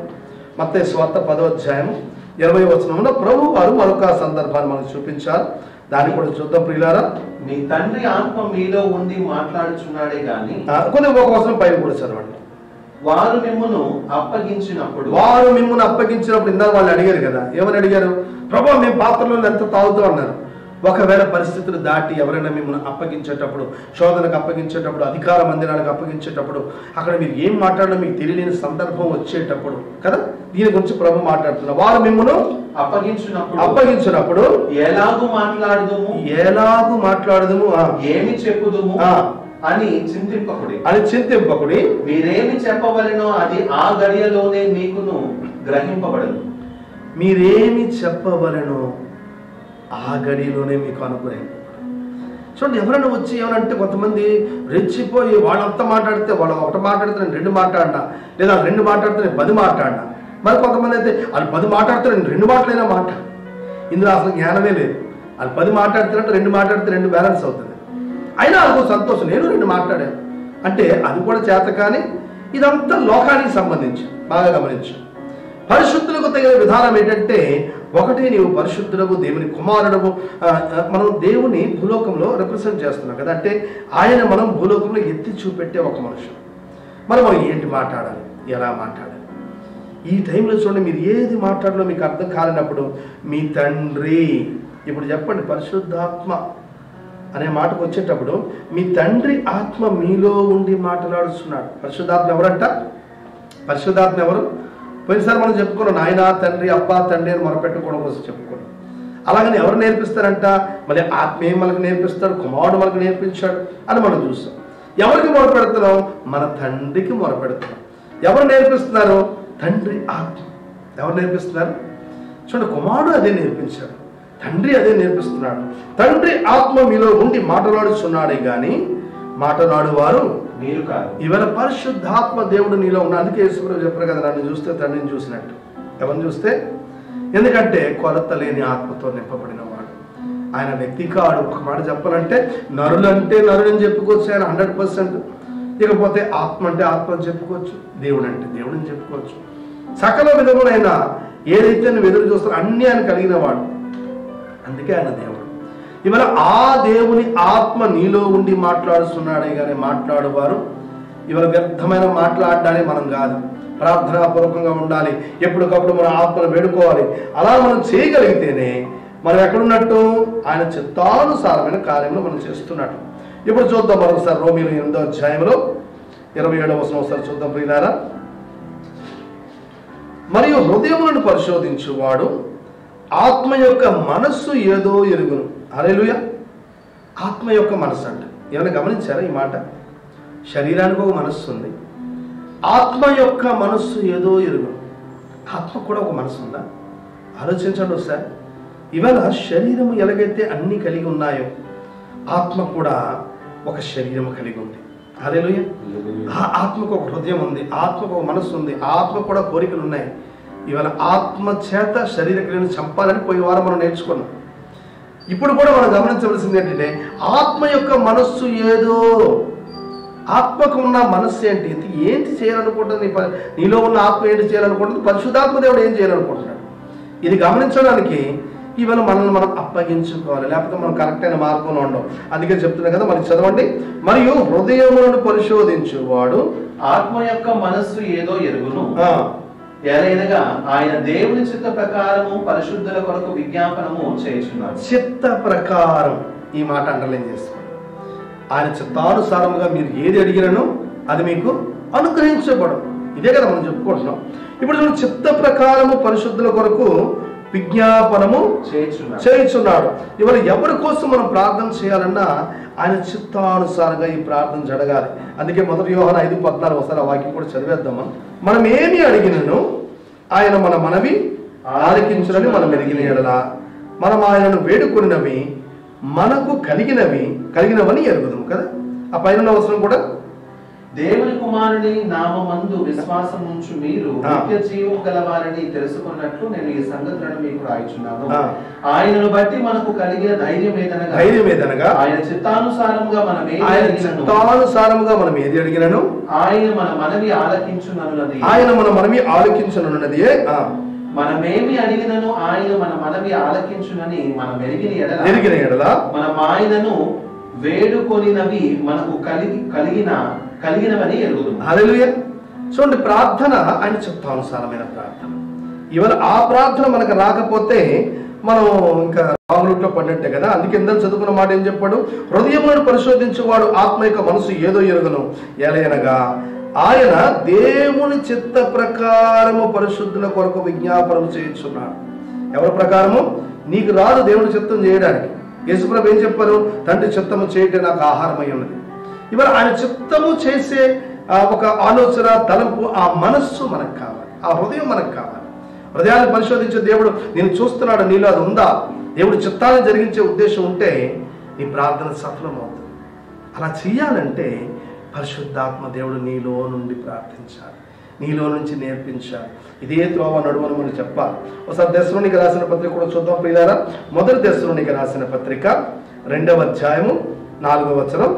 మత్తయి స్వార్థ పదో అధ్యాయం ఇరవై వచనంలో ప్రభు వారు మరొక సందర్భాన్ని మనకు చూపించారు దాన్ని కూడా చూద్దాం ప్రియులారా మీ తండ్రి ఆత్మ మీలో ఉండి మాట్లాడుచున్నాడే గాని ఆ, కొన్ని ఒక వచనం పైన కూడా చదవండి వారు మిమ్మును అప్పగించినప్పుడు వారు మిమ్మల్ని అప్పగించినప్పుడు ఇందాక వాళ్ళు అడిగారు కదా ఏమని అడిగారు ప్రభు మేము పాత్రలో ఎంత తాగుతూ అన్నారు ఒకవేళ పరిస్థితులు దాటి ఎవరైనా మిమ్మల్ని అప్పగించేటప్పుడు శోధనకు అప్పగించేటప్పుడు అధికార మందిరాలకు అప్పగించేటప్పుడు అక్కడ మీరు ఏం మాట్లాడడం మీకు తెలియలేని సందర్భం వచ్చేటప్పుడు కదా దీని గురించి ప్రభు మాట్లాడుతున్నారు వారు మిమ్మల్ని అప్పగించినప్పుడు అప్పగించినప్పుడు ఎలాగూ మాట్లాడుదుము ఎలాగూ మాట్లాడదుము ఆ, ఏమి చెప్పుదుము ఆ. అని చింతింపకుడి అని చింతింపకుడి మీరేమి చెప్పవలెనో అది ఆ గడియలోనే మీకును గ్రహింపబడదు మీరేమి చెప్పవలెనో ఆ గడిలోనే మీకు అనుకునే చూడండి ఎవరైనా వచ్చి ఏమనంటే కొంతమంది రెచ్చిపోయి వాళ్ళంతా మాట్లాడితే వాళ్ళు ఒకటి మాట్లాడితే నేను రెండు మాట్లాడినా లేదా వాళ్ళు రెండు మాట్లాడితే నేను పది మాట్లాడినా మరి కొంతమంది అయితే వాళ్ళు పది మాట్లాడితే నేను రెండు మాటలైనా మాట ఇందులో అసలు జ్ఞానమే లేదు వాళ్ళు పది మాట్లాడుతున్నట్టు రెండు మాట్లాడితే రెండు బ్యాలెన్స్ అవుతుంది అయినా నాకు సంతోషం నేను రెండు మాట్లాడాను అంటే అది కూడా చేత కానీ ఇదంతా లోకానికి సంబంధించి బాగా గమనించు పరిశుద్ధులకు తగిన విధానం ఏంటంటే ఒకటి నీవు పరిశుద్ధులకు దేవుని కుమారుడము ఆ, ఆ, మనం దేవుని భూలోకంలో రిప్రజెంట్ చేస్తున్నాం కదా అంటే ఆయన మనం భూలోకంలో ఎత్తి చూపెట్టే ఒక మనుషుడు మరి మనం ఏంటి మాట్లాడాలి ఎలా మాట్లాడాలి ఈ టైంలో చూడండి మీరు ఏది మాట్లాడాలో మీకు అర్థం కాలినప్పుడు మీ తండ్రి ఇప్పుడు చెప్పండి పరిశుద్ధాత్మ అనే మాటకు వచ్చేటప్పుడు మీ తండ్రి ఆత్మ మీలో ఉండి మాట్లాడుతున్నాడు పరిశుద్ధాత్మ ఎవరంట పరిశుద్ధాత్మ ఎవరు పోయినసారి మనం చెప్పుకున్నాం నాయన తండ్రి అబ్బా తండ్రి అని మొరపెట్టుకోవడం కోసం చెప్పుకున్నాం అలాగని ఎవరు నేర్పిస్తారంట మళ్ళీ ఆత్మ ఏం మనకు నేర్పిస్తాడు కుమారుడు మనకు నేర్పించాడు అని మనం చూస్తాం ఎవరికి మొరపెడుతున్నాం మన తండ్రికి మొరపెడుతున్నాం ఎవరు నేర్పిస్తున్నారు తండ్రి ఆత్మ ఎవరు నేర్పిస్తున్నారు చూడండి కుమారుడు అదే నేర్పించాడు తండ్రి అదే నేర్పిస్తున్నాడు తండ్రి ఆత్మ మీలో ఉండి మాట్లాడుచున్నాడే గాని మాట్లాడు వారు మీరు కాదు ఇవాళ పరిశుద్ధాత్మ దేవుడు నీలో ఉన్న అందుకే యేసుప్రభు చెప్పారు కదా నన్ను చూస్తే తండ్రిని చూసినట్టు ఎవరిని చూస్తే ఎందుకంటే కొలత లేని ఆత్మతో నింపబడిన వాడు ఆయన వ్యక్తి కాడు ఒక మాట చెప్పాలంటే నరులంటే నరుడని చెప్పుకోవచ్చు ఆయన హండ్రెడ్ పర్సెంట్ ఇకపోతే ఆత్మ అంటే ఆత్మ అని చెప్పుకోవచ్చు దేవుడు అంటే దేవుడని చెప్పుకోవచ్చు సకల విధములైన ఏదైతే నువ్వు ఎదురు చూస్తారో అన్ని ఆయన కలిగిన వాడు అందుకే ఆయన దేవుడు ఇవాళ ఆ దేవుని ఆత్మ నీలో ఉండి మాట్లాడుతున్నాడే కానీ మాట్లాడువారు ఇవాళ వ్యర్థమైన మాట్లాడడానికి మనం కాదు ప్రార్థనాపూర్వకంగా ఉండాలి ఎప్పటికప్పుడు మన ఆత్మను వేడుకోవాలి అలా మనం చేయగలిగితేనే మనం ఎక్కడున్నట్టు ఆయన చిత్తానుసారమైన కార్యములు మనం చేస్తున్నట్టు ఇప్పుడు చూద్దాం మరొకసారి రోమిలు ఎనిమిదో అధ్యాయంలో ఇరవై ఏడవ వచనం ఒకసారి చూద్దాం ప్రియులారా మరియు హృదయములను పరిశోధించువాడు ఆత్మ యొక్క మనస్సు ఏదో ఎరుగును అరేలుయ ఆత్మ యొక్క మనస్సు అంట ఏమైనా గమనించారా ఈ మాట శరీరానికి ఒక మనస్సు ఉంది ఆత్మ యొక్క మనస్సు ఏదో ఎరుగును ఆత్మ కూడా ఒక మనస్సు ఉందా ఆలోచించండి ఒకసారి ఇవాళ శరీరము ఎలాగైతే అన్ని కలిగి ఉన్నాయో ఆత్మ కూడా ఒక శరీరం కలిగి ఉంది అదేలుయ ఆ ఆత్మకు ఒక హృదయం ఉంది ఆత్మకు ఒక మనస్సు ఉంది ఆత్మ కూడా కోరికలు ఉన్నాయి ఇవాళ ఆత్మ చేత శరీర క్రియను చంపాలని పోయి వారం మనం నేర్చుకున్నాం ఇప్పుడు కూడా మనం గమనించవలసింది ఏంటంటే ఆత్మ యొక్క మనస్సు ఏదో ఆత్మకు ఉన్న మనస్సు ఏంటి ఇది ఏంటి చేయాలనుకుంటుంది నీ ప- నీలో ఉన్న ఆత్మ ఏంటి చేయాలనుకుంటుంది పరిశుద్ధాత్మ దేవుడు ఏం చేయాలనుకుంటున్నాడు ఇది గమనించడానికి ఇవాళ మనల్ని మనం అప్పగించుకోవాలి లేకపోతే మనం కరెక్ట్ అయిన మార్గంలో ఉండవు అందుకే చెప్తున్నా కదా మరి చదవండి మరియు హృదయములను పరిశోధించువాడు ఆత్మ యొక్క మనస్సు ఏదో ఎరుగును ఆ, ఎలైనగా ఆయన దేవుని చిత్త ప్రకారము పరిశుద్ధుల కొరకు విజ్ఞాపనము చేయుచున్నాడు చిత్త ప్రకారం ఈ మాట అండర్లైన్ చేసుకోండి ఆయన చిత్తానుసారముగా మీరు ఏది అడిగినను అది మీకు అనుగ్రహించబడు ఇదే కదా మనం చెప్పుకుంటున్నాం ఇప్పుడు చూడండి చిత్త ప్రకారము పరిశుద్ధుల కొరకు విజ్ఞాపనము చేయుచున్నాడు చేయించున్నాడు ఇవాళ ఎవరి కోసం మనం ప్రార్థన చేయాలన్నా ఆయన చిత్తానుసారంగా ఈ ప్రార్థన జరగాలి అందుకే మొదటి యోహన ఐదు పద్నాలుగు ఒకసారి ఆ వాక్యం కూడా చదివేద్దామా మనం ఏమి అడిగినను ఆయన మన మనవి ఆలకించునని మనం ఎరిగిన ఎడల మనం ఆయనను వేడుకున్నవి మనకు కలిగినవి కలిగినవని ఎరుగుదాం కదా ఆ పైన ఉన్న అవసరం కూడా దేవుని కుమారుని నామందు విశ్వాసం ఉంచు మీరు ఆ. నిత్య జీవం గలవారని తెలుసుకున్నట్లు నేను ఈ సంగతులను మీకు రాయిచున్నాను ఆ. ఆయనను బట్టి మనకు కలిగిన ధైర్యం ఏదనగా ధైర్యం ఏదనగా ఆయన చిత్తానుసారముగా మనం ఏది ఆయన అడిగినను చిత్తానుసారముగా మనం ఏది అడిగినను ఆయన మన మనవి ఆలకించునన్నది ఆయన మన మనవి ఆలోకించనున్నది మనమేమి అడిగినను ఆయన మన మనవి ఆలకించునని మనం ఎరిగిన ఎడల ఎరిగిన ఎడల మనం ఆయనను వేడుకొనినవి మనకు కలిగి కలిగిన కలిగినవని ఎరుగుదు హల్లెలూయా చూడండి ప్రార్థన ఆయన చిత్తానుసారమైన ప్రార్థన ఇవాళ ఆ ప్రార్థన మనకు రాకపోతే మనం ఇంకా రాగులుట్లో పడినట్టే కదా అందుకే ఇందాక చదువుకున్న మాట ఏం చెప్పాడు హృదయములను పరిశోధించువాడు ఆత్మ యొక్క మనసు ఏదో ఎరుగను ఎలయనగా ఆయన దేవుని చిత్త ప్రకారము పరిశుద్ధుల కొరకు విజ్ఞాపనం చేయించున్నాడు ఎవరి ప్రకారము నీకు రాదు దేవుని చిత్తం చేయడానికి యేసుప్రభు ఏం చెప్పారు తండ్రి చిత్తము చేయటం నాకు ఆహారమై ఉన్నది ఇవాళ ఆయన చిత్తము చేసే ఆ ఒక ఆలోచన తలంపు ఆ మనస్సు మనకు కావాలి ఆ హృదయం మనకు కావాలి హృదయాన్ని పరిశోధించే దేవుడు నేను చూస్తున్నాడు నీలో అది ఉందా దేవుడు చిత్తాన్ని జరిగించే ఉద్దేశం ఉంటే నీ ప్రార్థన సఫలమవుతుంది అలా చేయాలంటే పరిశుద్ధాత్మ దేవుడు నీలో నుండి ప్రార్థించాలి నీలో నుంచి నేర్పించాలి ఇదే త్రోవ నడువను మనం చెప్పాలి ఒకసారి దశలోనికి రాసిన పత్రిక కూడా చూద్దాం ప్రియులారా మొదటి దశలోనికి రాసిన పత్రిక రెండవ అధ్యాయము నాలుగవ వచనం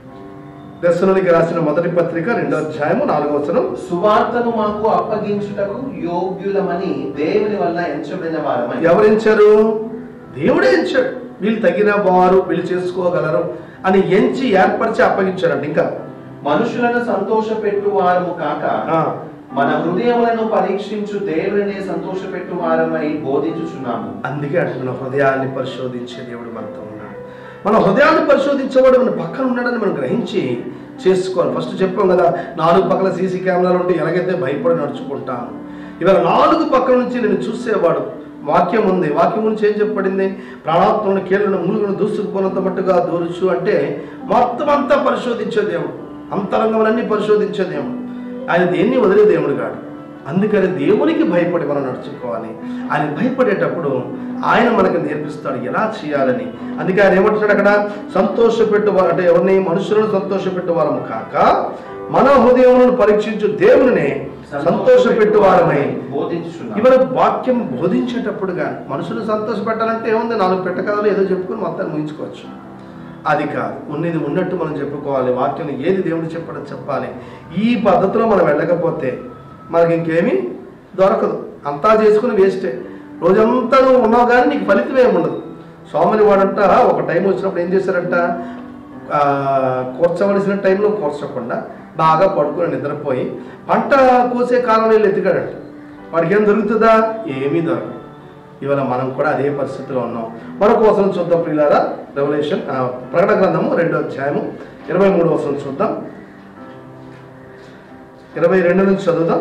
దశలోనికి రాసిన మొదటి పత్రిక రెండవ అధ్యాయము నాలుగవ వచనం సువార్తను మాకు అప్పగించుటకు యోగ్యులమని దేవుని వల్ల ఎంచబడిన వారమని ఎవరించారు దేవుడే ఎంచాడు వీళ్ళు తగిన వారు వీళ్ళు చేసుకోగలరు అని ఎంచి ఏర్పరిచి అప్పగించారంట ఇంకా మనుషులను సంతోషపెట్టు వారము కాక ఆ, మన హృదయములను పరీక్షించు దేవుడిని సంతోషపెట్టు వారమై బోధించుచున్నాము అందుకే అంటున్న హృదయాన్ని పరిశోధించే దేవుడు మనతో ఉన్నాడు మన హృదయాన్ని పరిశోధించేవాడు మన పక్కన ఉన్నాడని మనం గ్రహించి చేసుకోవాలి ఫస్ట్ చెప్పాం కదా నాలుగు పక్కల సీసీ కెమెరాలు ఉంటే ఎలాగైతే భయపడి నడుచుకుంటాను ఇవాళ నాలుగు పక్కల నుంచి నేను చూసేవాడు వాక్యం ఉంది వాక్యం గురించి ఏం చెప్పబడింది ప్రాణాత్మను కీళ్ళను ములుగును దూసుకుపోనంత మట్టుగా దూరుచు అంటే మొత్తం అంతా పరిశోధించే దేవుడు అంతరంగములన్నీ పరిశోధించే దేవుడు ఆయన దేన్ని వదిలే దేవుడు కాడు అందుకని దేవునికి భయపడి మనం నడుచుకోవాలి ఆయన భయపడేటప్పుడు ఆయన మనకు నేర్పిస్తాడు ఎలా చేయాలని అందుకే ఆయన ఏమంటున్నాడు అక్కడ సంతోషపెట్టువారు అంటే ఎవరిని మనుషులను సంతోషపెట్టువారము కాక మన హృదయములను పరీక్షించు దేవుని సంతోషపెట్టువారమై బోధించుచున్నాము ఇవర వాక్యం బోధించేటప్పుడు కానీ మనుషులు సంతోషపెట్టాలంటే ఏముంది నాలుగు పెట్టకథలు ఏదో చెప్పుకొని మొత్తాన్ని ముగించుకోవచ్చు అది కాదు ఉన్నది ఉన్నట్టు మనం చెప్పుకోవాలి వాక్యం ఏది దేవుడు చెప్పడం చెప్పాలి ఈ పద్ధతిలో మనం వెళ్ళకపోతే మనకి ఇంకేమీ దొరకదు అంతా చేసుకుని వేస్టే రోజంతా నువ్వు ఉన్నావు కానీ నీకు ఫలితం ఏమి ఉండదు సోమని వాడంట ఒక టైం వచ్చినప్పుడు ఏం చేశారంట ఆ, కూర్చోవలసిన టైంలో కూర్చోకుండా బాగా పడుకుని నిద్రపోయి పంట కోసే కాలంలో వెళ్ళి ఎత్తికాడంట వాడికి ఏం దొరుకుతుందా ఏమీ దొరకదు ఇవాళ మనం కూడా అదే పరిస్థితిలో ఉన్నాం మరొక వసనం చూద్దాం ప్రియులారా రెవల్యూషన్ ప్రకటన గ్రంథము రెండో అధ్యాయము ఇరవై మూడు వసనం చూద్దాం ఇరవై రెండు నుంచి చదువుదాం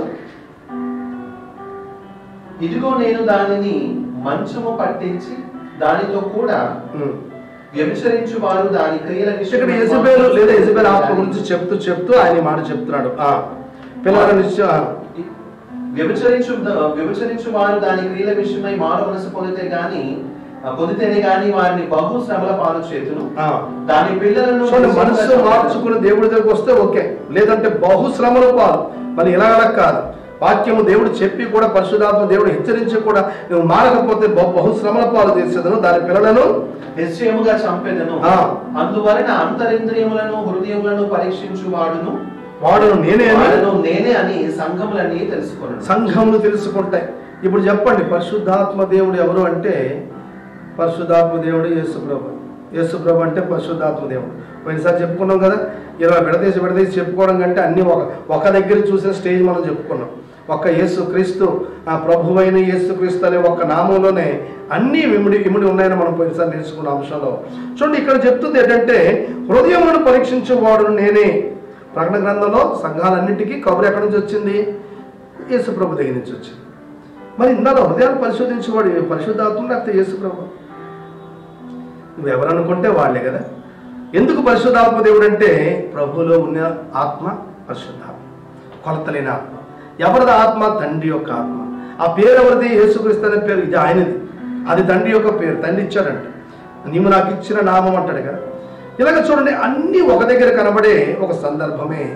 ఇదిగో నేను దానిని మంచము పట్టించి దానితో కూడా ఉమ్. వ్యభిచరించు వారు దాని క్రియల ఇక్కడ ఎజబేలు లేదా ఎజబేల్ ఆత్మ గురించి చెప్తూ చెప్తూ ఆయన ఈ మాట చెప్తున్నాడు ఆ పిల్లల నిశ్చయ వ్యభిచరించు వ్యభిచరించు వారు దాని క్రియల విషయమై మారు మనసు పొందితే గాని ఆ, పొందితేనే గాని వారిని బహు శ్రమల పాలు చేతును ఆ. దాని పిల్లలను చూడండి మనసు మార్చుకుని దేవుడి దగ్గరకు వస్తే ఓకే లేదంటే బహుశ్రమలు పాలు మరి ఇలాగలా కాదు వాక్యము దేవుడు చెప్పి కూడా పరిశుధాత్మ దేవుడు హెచ్చరించి కూడా నువ్వు మారకపోతే బహు బహుశ్రమల పాలు చేసేదను దాని పిల్లలను నిశ్చయముగా చంపేదను ఆ. అందువలన అంతరింద్రియములను హృదయములను పరీక్షించు వాడును వాడును నేనే అని వాడును నేనే అని సంఘములన్నీ తెలుసుకున్నాను సంఘములు తెలుసుకుంటాయి ఇప్పుడు చెప్పండి పరిశుద్ధాత్మ దేవుడు ఎవరు అంటే పరిశుద్ధాత్మ దేవుడు యేసుప్రభు యేసుప్రభు అంటే పరిశుద్ధాత్మ దేవుడు పోయినసారి చెప్పుకున్నాం కదా ఇలా విడదీసి విడదీసి చెప్పుకోవడం కంటే అన్ని ఒక ఒక దగ్గర చూసిన స్టేజ్ మనం చెప్పుకున్నాం ఒక్క యేసు క్రీస్తు ఆ ప్రభువైన యేసు క్రీస్తు అనే ఒక్క నామంలోనే అన్ని ఇమిడి ఇమిడి ఉన్నాయని మనం పోయినసారి నేర్చుకున్న అంశంలో చూడండి ఇక్కడ చెప్తుంది ఏంటంటే హృదయములను పరీక్షించేవాడు నేనే ప్రకటన గ్రంథంలో సంఘాలన్నింటికీ కబురు ఎక్కడి నుంచి వచ్చింది యేసు ప్రభు దగ్గర నుంచి వచ్చింది మరి ఇందాక హృదయాన్ని పరిశోధించేవాడు పరిశుద్ధాత్మ లేకపోతే యేసు ప్రభు నువ్వు ఎవరు అనుకుంటే వాళ్ళే కదా ఎందుకు పరిశుద్ధాత్మ దేవుడు అంటే ప్రభులో ఉన్న ఆత్మ పరిశుద్ధాత్మ కొలతలేని ఆత్మ ఎవరిది ఆత్మ తండ్రి యొక్క ఆత్మ ఆ పేరు ఎవరిది యేసుక్రీస్తు అనే పేరు ఇది ఆయనది అది తండ్రి యొక్క పేరు తండ్రి ఇచ్చాడంట నీవు నాకు ఇచ్చిన నామం అంటాడు కదా ఇలాగ చూడండి అన్ని ఒక దగ్గర కనబడే ఒక సందర్భమే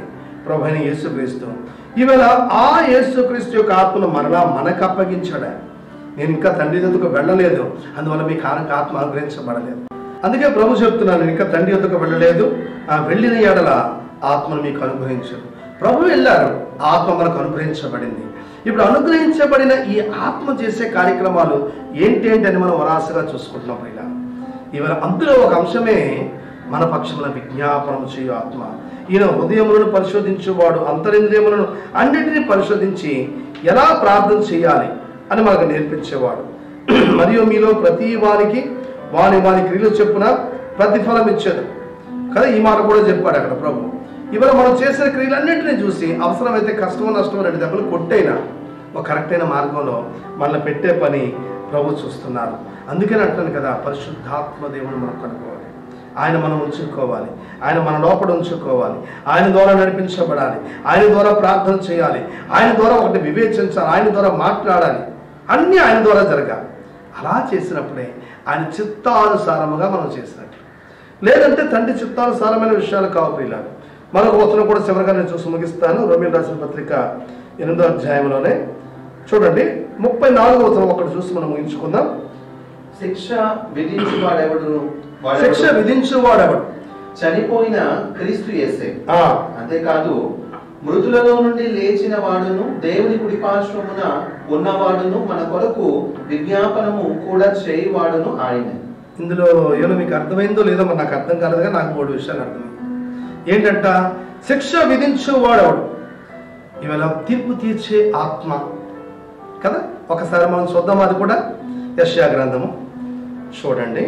ప్రభు అయిన యేసుక్రీస్తు ఈవేళ ఆ యేసుక్రీస్తు యొక్క ఆత్మను మరలా మనకు అప్పగించాడు ఆయన. నేను ఇంకా తండ్రి దగ్గరకు వెళ్ళలేదు అందువల్ల మీకు ఆనక ఆత్మ అనుగ్రహించబడలేదు అందుకే ప్రభు చెప్తున్నాను నేను ఇంకా తండ్రి యొద్దకు వెళ్ళలేదు ఆ వెళ్ళిన ఎడల ఆత్మను మీకు అనుగ్రహించదు ప్రభు వెళ్ళారు ఆత్మ మనకు అనుగ్రహించబడింది ఇప్పుడు అనుగ్రహించబడిన ఈ ఆత్మ చేసే కార్యక్రమాలు ఏంటేంటి అని మనం వరాసగా చూసుకుంటున్నాం ఇలా ఇవాళ అందులో ఒక అంశమే మన పక్షముల విజ్ఞాపనం చేయు ఆత్మ ఈయన హృదయములను పరిశోధించువాడు అంతరింద్రియములను అన్నిటినీ పరిశోధించి ఎలా ప్రార్థన చేయాలి అని మనకు నేర్పించేవాడు మరియు మీలో ప్రతి వారికి వాని వాని క్రియలు చెప్పున ప్రతిఫలం ఇచ్చేది కదా ఈ మాట కూడా చెప్పాడు అక్కడ ప్రభు ఇవాళ మనం చేసిన క్రియలన్నింటినీ చూసి అవసరమైతే కష్టమో నష్టమో రెండు దెబ్బలు కొట్టైనా ఒక కరెక్ట్ అయిన మార్గంలో మనల్ని పెట్టే పని ప్రభు చూస్తున్నారు అందుకని అంటాను కదా పరిశుద్ధాత్మ దేవుడు మనం కనుక్కోవాలి ఆయన మనం ఉంచుకోవాలి ఆయన మన లోపల ఉంచుకోవాలి ఆయన ద్వారా నడిపించబడాలి ఆయన ద్వారా ప్రార్థన చేయాలి ఆయన ద్వారా ఒకటి వివేచించాలి ఆయన ద్వారా మాట్లాడాలి అన్నీ ఆయన ద్వారా జరగాలి అలా చేసినప్పుడే ఆయన చిత్తానుసారముగా మనం చేసినట్టు లేదంటే తండ్రి చిత్తానుసారమైన విషయాలు కావు ప్రియులారు మరొక వచనం కూడా చివరిగా నేను చూసి ముగిస్తాను రోమిల్ రాసిన పత్రిక ఎనిమిదో అధ్యాయంలోనే చూడండి ముప్పై నాలుగో వచనం ఒకటి చూసి మనం ముగించుకుందాం శిక్ష విధించువాడెవడు వాడెవడు? శిక్ష విధించువాడెవడు చనిపోయిన క్రీస్తు యేసే ఆ, అంతేకాదు మృతులలో నుండి లేచిన వాడును దేవుని కుడిపార్శ్వమున ఉన్నవాడును మన కొరకు విజ్ఞాపనము కూడా చేయువాడును ఆయనే ఇందులో ఏమో మీకు అర్థమైందో లేదో మరి నాకు అర్థం కాలేదుగా నాకు మూడు విషయాలు అర్థమైంది ఏంటంట శిక్ష విధించువాడెవడు ఇవాళ తీర్పు తీర్చే ఆత్మ కదా ఒకసారి మనం చూద్దాం అది కూడా యశ్యా గ్రంథము చూడండి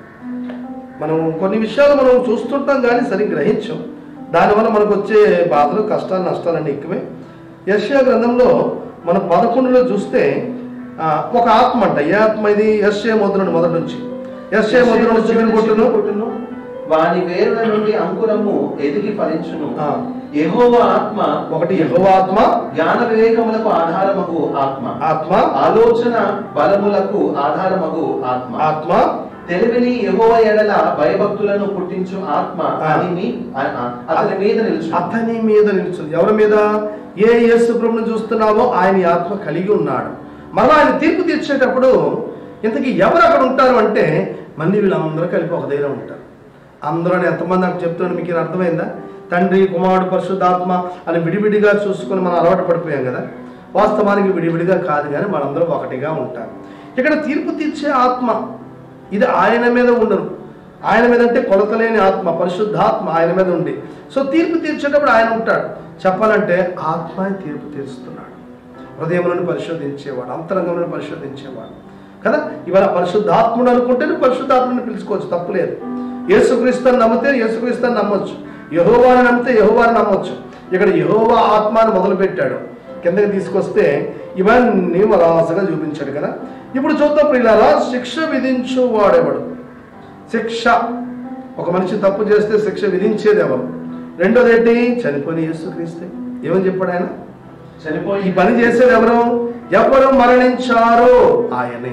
మనం కొన్ని విషయాలు మనం చూస్తుంటాం కానీ సరిగ్గా గ్రహించం దానివల్ల మనకు వచ్చే బాధలు కష్టాలు నష్టాలన్నీ ఎక్కువే యశ్యా గ్రంథంలో మన పదకొండులో చూస్తే ఆ, ఒక ఆత్మ అంట ఏ ఆత్మ ఇది యశ్యా మొదలు మొదటి నుంచి యశ్యా మొదలు నుంచి వినుకుంటును పుట్టును వాని వేరుల నుండి అంకురము ఎదిగి ఫలించును ఆ. యెహోవా ఆత్మ ఒకటి యెహోవా ఆత్మ జ్ఞాన వివేకములకు ఆధారమగు ఆత్మ ఆత్మ ఆలోచన బలములకు ఆధారమగు ఆత్మ ఆత్మ తెలివిని యెహోవా ఎడల భయభక్తులను పుట్టించు ఆత్మ ఆ. అని మీ- ఆ- ఆ- అతని మీద నిలుచు అతని మీద నిలుచుంది ఎవరి మీద ఏ యేసు ప్రభుని చూస్తున్నామో ఆయన ఈ ఆత్మ కలిగి ఉన్నాడు మరలా ఆయన తీర్పు తీర్చేటప్పుడు ఇంతకీ ఎవరు అక్కడ ఉంటారు అంటే మళ్ళీ వీళ్ళందరూ కలిపి ఒక దగ్గర ఉంటారు అందరూ అని ఎంతమంది నాకు చెప్తున్నాను మీకు ఇది అర్థమైందా తండ్రి కుమారుడు పరిశుద్ధాత్మ అని విడివిడిగా చూసుకొని మనం అలవాటు పడిపోయాం కదా వాస్తవానికి విడివిడిగా కాదు కానీ మనందరూ ఒకటిగా ఉంటారు ఇక్కడ తీర్పు తీర్చే ఆత్మ ఇది ఆయన మీద ఉండరు ఆయన మీద అంటే కొలతలేని ఆత్మ పరిశుద్ధాత్మ ఆయన మీద ఉంది సో తీర్పు తీర్చేటప్పుడు ఆయన ఉంటాడు చెప్పాలంటే ఆత్మ తీర్పు తీరుస్తున్నాడు హృదయములను పరిశోధించేవాడు అంతరంగములను పరిశోధించేవాడు కదా ఇవాళ పరిశుద్ధాత్ముడు అనుకుంటే నువ్వు పరిశుద్ధాత్మని పిలుచుకోవచ్చు తప్పులేదు యేసుక్రీస్తుని నమ్మితే యేసుక్రీస్తుని నమ్మొచ్చు యహోవాని నమ్మితే యహోవాని నమ్మొచ్చు ఇక్కడ యహోవా ఆత్మాను మొదలు పెట్టాడు కిందకి తీసుకొస్తే ఇవన్నీ వరాసగా చూపించాడు కదా ఇప్పుడు చూద్దాం ప్రియులారా శిక్ష విధించు వాడెవడు శిక్ష ఒక మనిషి తప్పు చేస్తే శిక్ష విధించేది ఎవరు రెండోది ఏంటి చనిపోయిన యేసుక్రీస్తే ఏమని చెప్పాడు ఆయన ఈ చనిపోయి పని చేసేది ఎవరు ఎవరు మరణించారో ఆయనే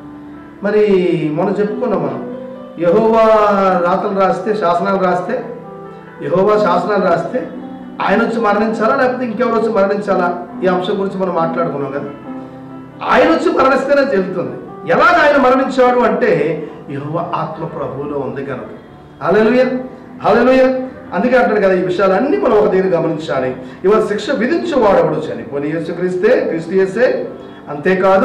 మరి మనం చెప్పుకున్నాం మనం యహోవా రాతలు రాస్తే శాసనాలు రాస్తే యహోవా శాసనాలు రాస్తే ఆయన వచ్చి మరణించాలా లేకపోతే ఇంకెవరు వచ్చి మరణించాలా ఈ అంశం గురించి మనం మాట్లాడుకున్నాం కదా ఆయన వచ్చి మరణిస్తేనే చెల్లుతుంది ఎలాగ ఆయన మరణించాడు అంటే యహోవ ఆత్మ ప్రభువులో ఉంది కనుక హల్లెలూయా హల్లెలూయా అందుకే అంటాడు కదా ఈ విషయాలన్నీ మనం ఒక దగ్గర గమనించాలి ఇవాళ శిక్ష విధించేవాడెవడు చనిపోని యేసుక్రీస్తే క్రీస్తు యేసే అంతేకాదు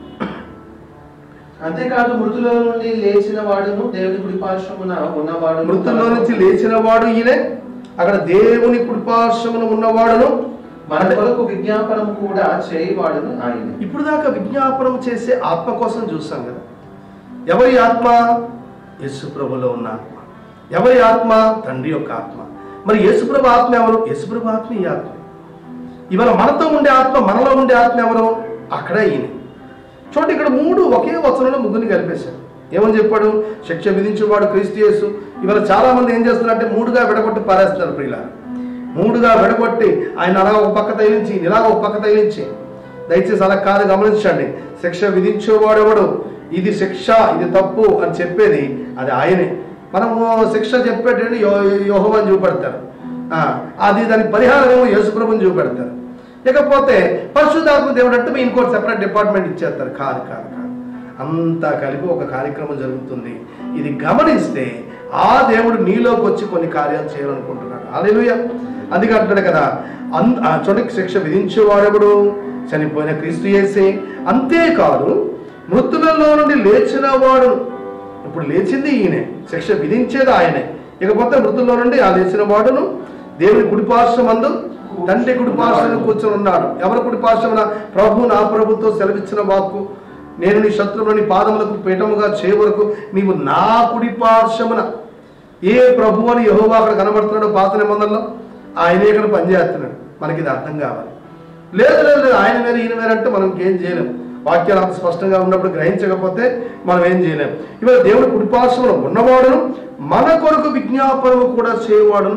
అంతేకాదు మృతుల నుండి లేచిన వాడును దేవుని కుడిపార్శ్వమున ఉన్నవాడు మృతుల్లో నుంచి లేచిన వాడు ఈయనే అక్కడ దేవుని కృపాశ్రమును ఉన్నవాడును మన కొరకు విజ్ఞాపనం కూడా చేయవాడును ఆయన ఇప్పుడు దాకా విజ్ఞాపనం చేసే ఆత్మ కోసం చూసాం కదా ఎవరి ఆత్మ యేసుప్రభులో ఉన్న ఆత్మ ఎవరి ఆత్మ తండ్రి యొక్క ఆత్మ మరి యేసుప్రభు ఆత్మ ఎవరు యేసుప్రభు ఆత్మ ఈ ఆత్మ ఇవాళ మనతో ఉండే ఆత్మ మనలో ఉండే ఆత్మ ఎవరు అక్కడే ఈయన చూడండి ఇక్కడ మూడు ఒకే వచనంలో ముగ్గురిని కలిపేశాడు ఏమని చెప్పాడు శిక్ష విధించేవాడు క్రీస్తు యేసు ఇవాళ చాలా మంది ఏం చేస్తున్నారంటే మూడుగా విడగొట్టి పారేస్తున్నారు ప్రియుల మూడుగా విడగొట్టి ఆయన అలా ఒక పక్క తగిలించి ఇలా ఒక పక్క తగిలించి దయచేసి అలా కాదు గమనించండి శిక్ష విధించేవాడెవడు ఇది శిక్ష ఇది తప్పు అని చెప్పేది అది ఆయనే మనము శిక్ష చెప్పేటండి యో యోహో అని చూపెడతారు ఆ, అది దానికి పరిహారం ఏమో యేసుప్రభుని చూపెడతారు ఇకపోతే పరిశుద్ధాత్మ దేవుడు అంటే ఇంకోటి సెపరేట్ డిపార్ట్మెంట్ ఇచ్చేస్తారు కాదు కాదు కాదు అంతా కలిపి ఒక కార్యక్రమం జరుగుతుంది ఇది గమనిస్తే ఆ దేవుడు నీలోకి వచ్చి కొన్ని కార్యాలు చేయాలనుకుంటున్నాడు అలెలుయ అందుకే అంటాడు కదా అన్ ఆ చోటకి శిక్ష విధించేవాడెవడు చనిపోయిన క్రీస్తు చేసే అంతేకాదు మృతులలో నుండి లేచిన వాడు ఇప్పుడు లేచింది ఈయనే శిక్ష విధించేది ఆయనే ఇకపోతే మృతుల్లో నుండి ఆ లేచిన వాడును దేవుని కుడిపార్శ్వమందు తండ్రి కుడిపార్శ్వను కూర్చొని ఉన్నాడు ఎవరి కుడిపార్శ్వమున ప్రభు నా ప్రభుతో సెలవిచ్చిన వాక్కు నేను నీ శత్రువుని పాదములకు పీఠముగా చేయవరకు నీవు నా కుడిపార్శ్వమున ఏ ప్రభు అని యెహోవా అక్కడ కనబడుతున్నాడో పాత నిబంధనలో ఆయనే ఇక్కడ పనిచేస్తున్నాడు మనకి ఇది అర్థం కావాలి లేదు లేదు లేదు ఆయన వేరు ఈయన వేరు అంటే మనం ఇంకేం చేయలేం వాక్యాలు అంత స్పష్టంగా ఉన్నప్పుడు గ్రహించకపోతే మనం ఏం చేయలేం ఇవాళ దేవుడు కుడిపార్శ్వములో ఉన్నవాడును మన కొరకు విజ్ఞాపనము కూడా చేయవాడును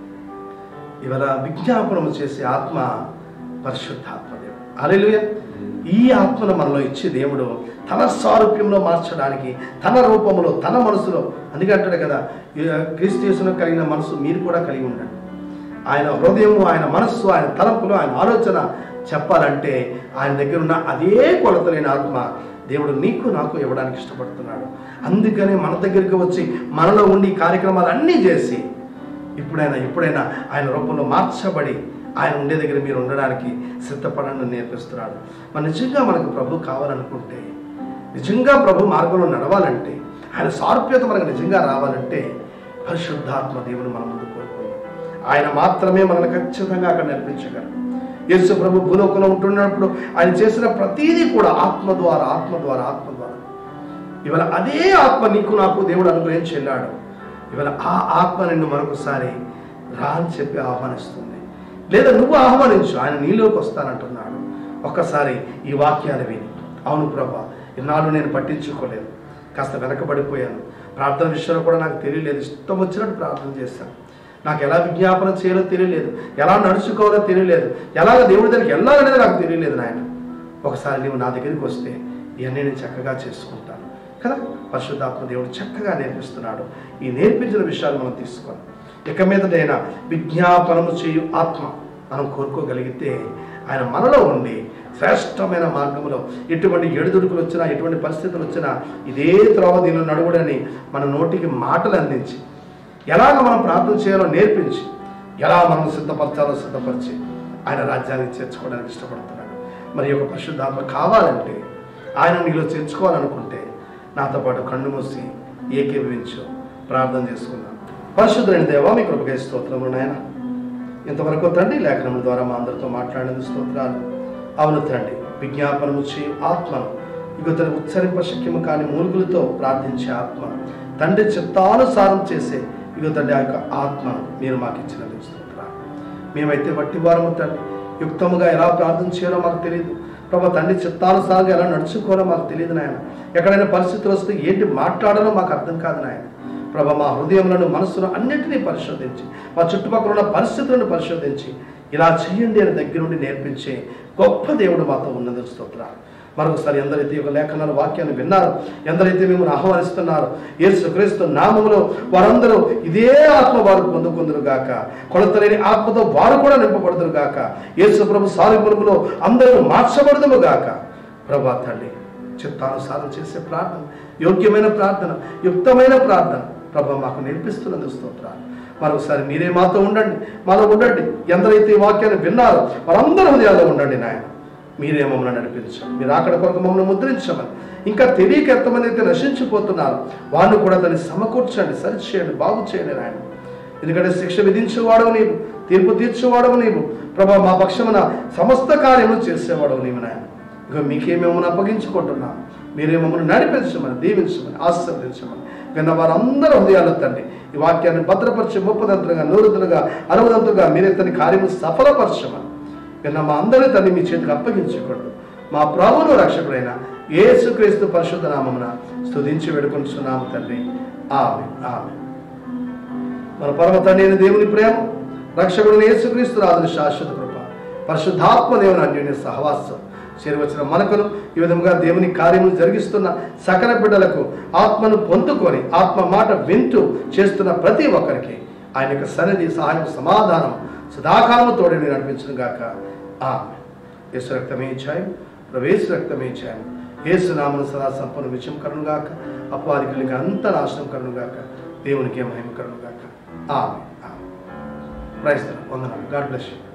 ఇవాళ విజ్ఞాపనము చేసే ఆత్మ పరిశుద్ధాత్మ దేవుడు అలెలుయ ఈ ఆత్మను మనలో ఇచ్చి దేవుడు తన సారూప్యంలో మార్చడానికి తన రూపంలో తన మనసులో అందుకే అంటాడు కదా ఈ క్రీస్తు యేసును కలిగిన మనసు మీరు కూడా కలిగి ఉండండి ఆయన హృదయము ఆయన మనస్సు ఆయన తలంపులు ఆయన ఆలోచన చెప్పాలంటే ఆయన దగ్గర ఉన్న అదే కొలత లేని ఆత్మ దేవుడు నీకు నాకు ఇవ్వడానికి ఇష్టపడుతున్నాడు అందుకనే మన దగ్గరికి వచ్చి మనలో ఉండి ఈ కార్యక్రమాలు అన్నీ చేసి ఇప్పుడైనా ఎప్పుడైనా ఆయన రూపంలో మార్చబడి ఆయన ఉండే దగ్గర మీరు ఉండడానికి సిద్ధపడండి అని నేర్పిస్తున్నాడు మరి నిజంగా మనకు ప్రభు కావాలనుకుంటే నిజంగా ప్రభు మార్గంలో నడవాలంటే ఆయన సారూప్యత మనకు నిజంగా రావాలంటే పరిశుద్ధాత్మ దేవుని మన ముందు కోరుకున్నాం ఆయన మాత్రమే మనల్ని ఖచ్చితంగా అక్కడ నడిపించగలరు యేసు ప్రభు భూలోకంలో ఉంటున్నప్పుడు ఆయన చేసిన ప్రతీదీ కూడా ఆత్మ ద్వారా ఆత్మ ద్వారా ఆత్మ ద్వారా ఇవాళ అదే ఆత్మ నీకు నాకు దేవుడు అనుగ్రహించి వెళ్ళాడు ఇవాళ ఆ ఆత్మ నిన్ను మరొకసారి రా అని చెప్పి ఆహ్వానిస్తుంది లేదా నువ్వు ఆహ్వానించు ఆయన నీలోకి వస్తానంటున్నాడు ఒక్కసారి ఈ వాక్యాలు విని అవును ప్రభా ఇన్నాళ్ళు నేను పట్టించుకోలేదు కాస్త వెనకబడిపోయాను ప్రార్థన విషయంలో కూడా నాకు తెలియలేదు ఇష్టం వచ్చినట్టు ప్రార్థన చేశాను నాకు ఎలా విజ్ఞాపన చేయాలో తెలియలేదు ఎలా నడుచుకోవాలో తెలియలేదు ఎలాగ దేవుడి దగ్గరికి వెళ్ళాలనేది నాకు తెలియలేదు నాయన ఒకసారి నీవు నా దగ్గరికి వస్తే ఇవన్నీ నేను చక్కగా చేసుకుంటాను కదా పరిశుద్ధాత్మ దేవుడు చక్కగా నేర్పిస్తున్నాడు ఈ నేర్పించిన విషయాలు మనం తీసుకోవాలి ఇక మీదటైనా విజ్ఞాపనము చేయు ఆత్మ మనం కోరుకోగలిగితే ఆయన మనలో ఉండి శ్రేష్టమైన మార్గంలో ఎటువంటి ఎడుదుడుకులు వచ్చినా ఎటువంటి పరిస్థితులు వచ్చినా ఇదే త్రోవ దీనిలో నడువుడని మన నోటికి మాటలు అందించి ఎలాగ మనం ప్రార్థన చేయాలో నేర్పించి ఎలా మనం సిద్ధపరచాలో సిద్ధపరిచి ఆయన రాజ్యానికి చేర్చుకోవడానికి ఇష్టపడుతున్నాడు మరి ఈ యొక్క పరిశుద్ధాత్మ కావాలంటే ఆయన నీలో చేర్చుకోవాలనుకుంటే నాతో పాటు కన్ను మూసి ఏకీభవించు ప్రార్థన చేసుకుందాం పరిశుద్ధులైన దేవా మీ కృపకే స్తోత్రములు నాయన ఇంతవరకు తండ్రి లేఖనముల ద్వారా మా అందరితో మాట్లాడిన స్తోత్రాలు అవును తండ్రి విజ్ఞాపనము చేయు ఆత్మను ఇక తన ఉచ్చరింప శక్యము కాని మూలుగులతో ప్రార్థించే ఆత్మ తండ్రి చిత్తానుసారం చేసే ఇక తండ్రి ఆ యొక్క ఆత్మను మీరు మాకు ఇచ్చినందుకు స్తోత్రాలు మేమైతే వట్టి వారము తండ్రి యుక్తముగా ఎలా ప్రార్థన చేయాలో మాకు తెలియదు ప్రభా తండ్రి చిత్తానుసారంగా ఎలా నడుచుకోవాలో మాకు తెలియదు నాయన ఎక్కడైనా పరిస్థితులు వస్తే ఏంటి మాట్లాడాలో మాకు అర్థం కాదు నాయన ప్రభా మా హృదయములను మనస్సును అన్నింటినీ పరిశోధించి మా చుట్టుపక్కల ఉన్న పరిస్థితులను పరిశోధించి ఇలా చేయండి అని దగ్గర నుండి నేర్పించే గొప్ప దేవుడు మాతో ఉన్నందుకు స్తోత్రాలు మరొకసారి ఎందరైతే ఈ యొక్క లేఖనాల వాక్యాన్ని విన్నారు ఎందరైతే మిమ్మల్ని ఆహ్వానిస్తున్నారు యేసు క్రీస్తు నామములో వారందరూ ఇదే ఆత్మ వారు పొందుకుందరు గాక కొలతలేని ఆత్మతో వారు కూడా నింపబడుదురు గాక యేసు ప్రభు సాలిపురములో అందరూ మార్చబడదుము గాక ప్రభా తండ్రి చిత్తానుసారం చేసే ప్రార్థన యోగ్యమైన ప్రార్థన యుక్తమైన ప్రార్థన ప్రభా మాకు నేర్పిస్తున్నందుకు స్తోత్రాలు మరొకసారి మీరే మాతో ఉండండి మాలో ఉండండి ఎందరైతే ఈ వాక్యాన్ని విన్నారో వారందరూ హృదయాల్లో ఉండండి నాయన మీరే మమ్మల్ని నడిపించండి మీరు అక్కడ కొరకు మమ్మల్ని ముద్రించమని ఇంకా తెలియక ఎంతమంది అయితే నశించిపోతున్నారు వారిని కూడా దాన్ని సమకూర్చండి సరిచేయండి బాగు చేయండి నాయన ఎందుకంటే శిక్ష విధించేవాడవు నీవు తీర్పు తీర్చేవాడవు నీవు ప్రభా మా పక్షమున సమస్త కార్యములు చేసేవాడవు నీవు నాయన ఇక మీకే మిమ్మల్ని అప్పగించుకుంటున్నాం మీరే మమ్మల్ని నడిపించమని దీవించమని ఆశీర్వదించమని విన్న వారందరూ హృదయాలు తండ్రి ఈ వాక్యాన్ని భద్రపరిచి ముప్పదంతులుగా నూరుతులుగా అరవదంతులుగా మీరే తన కార్యము సఫలపరచమని విన్న మా అందరి తండ్రి మీ చేతికి అప్పగించకూడదు మా ప్రభువును రక్షకుడైన యేసుక్రీస్తు పరిశుద్ధ నామమున స్తుతించి వేడుకొంటున్నాము తండ్రి ఆమె ఆమె మన పరమ తండ్రి అయిన దేవుని ప్రేమ రక్షకుడిని యేసుక్రీస్తు రాజుని శాశ్వత కృప పరిశుద్ధాత్మ దేవుని అన్యోన్య సహవాసం చేరువచ్చిన మనకును ఈ విధంగా దేవుని కార్యములు జరిగిస్తున్న సకల బిడ్డలకు ఆత్మను పొందుకొని ఆత్మ మాట వింటూ చేస్తున్న ప్రతి ఒక్కరికి ఆయన యొక్క సన్నిధి సహాయం సమాధానం సదాకాలము తోడే మీరు నడిపించను గాక ఆ యేసు రక్తమే ఇచ్చాయం ప్రవేశ రక్తమే ఇచ్చాయం యేసు నామను సదా సంపూర్ణ విషయం కరును గాక అపవాదికులకి అంత నాశనం కరును గాక దేవునికి మహిమ కరును గాక ఆమె ప్రైజ్ వందనాలు గాడ్ బ్లెస్ యూ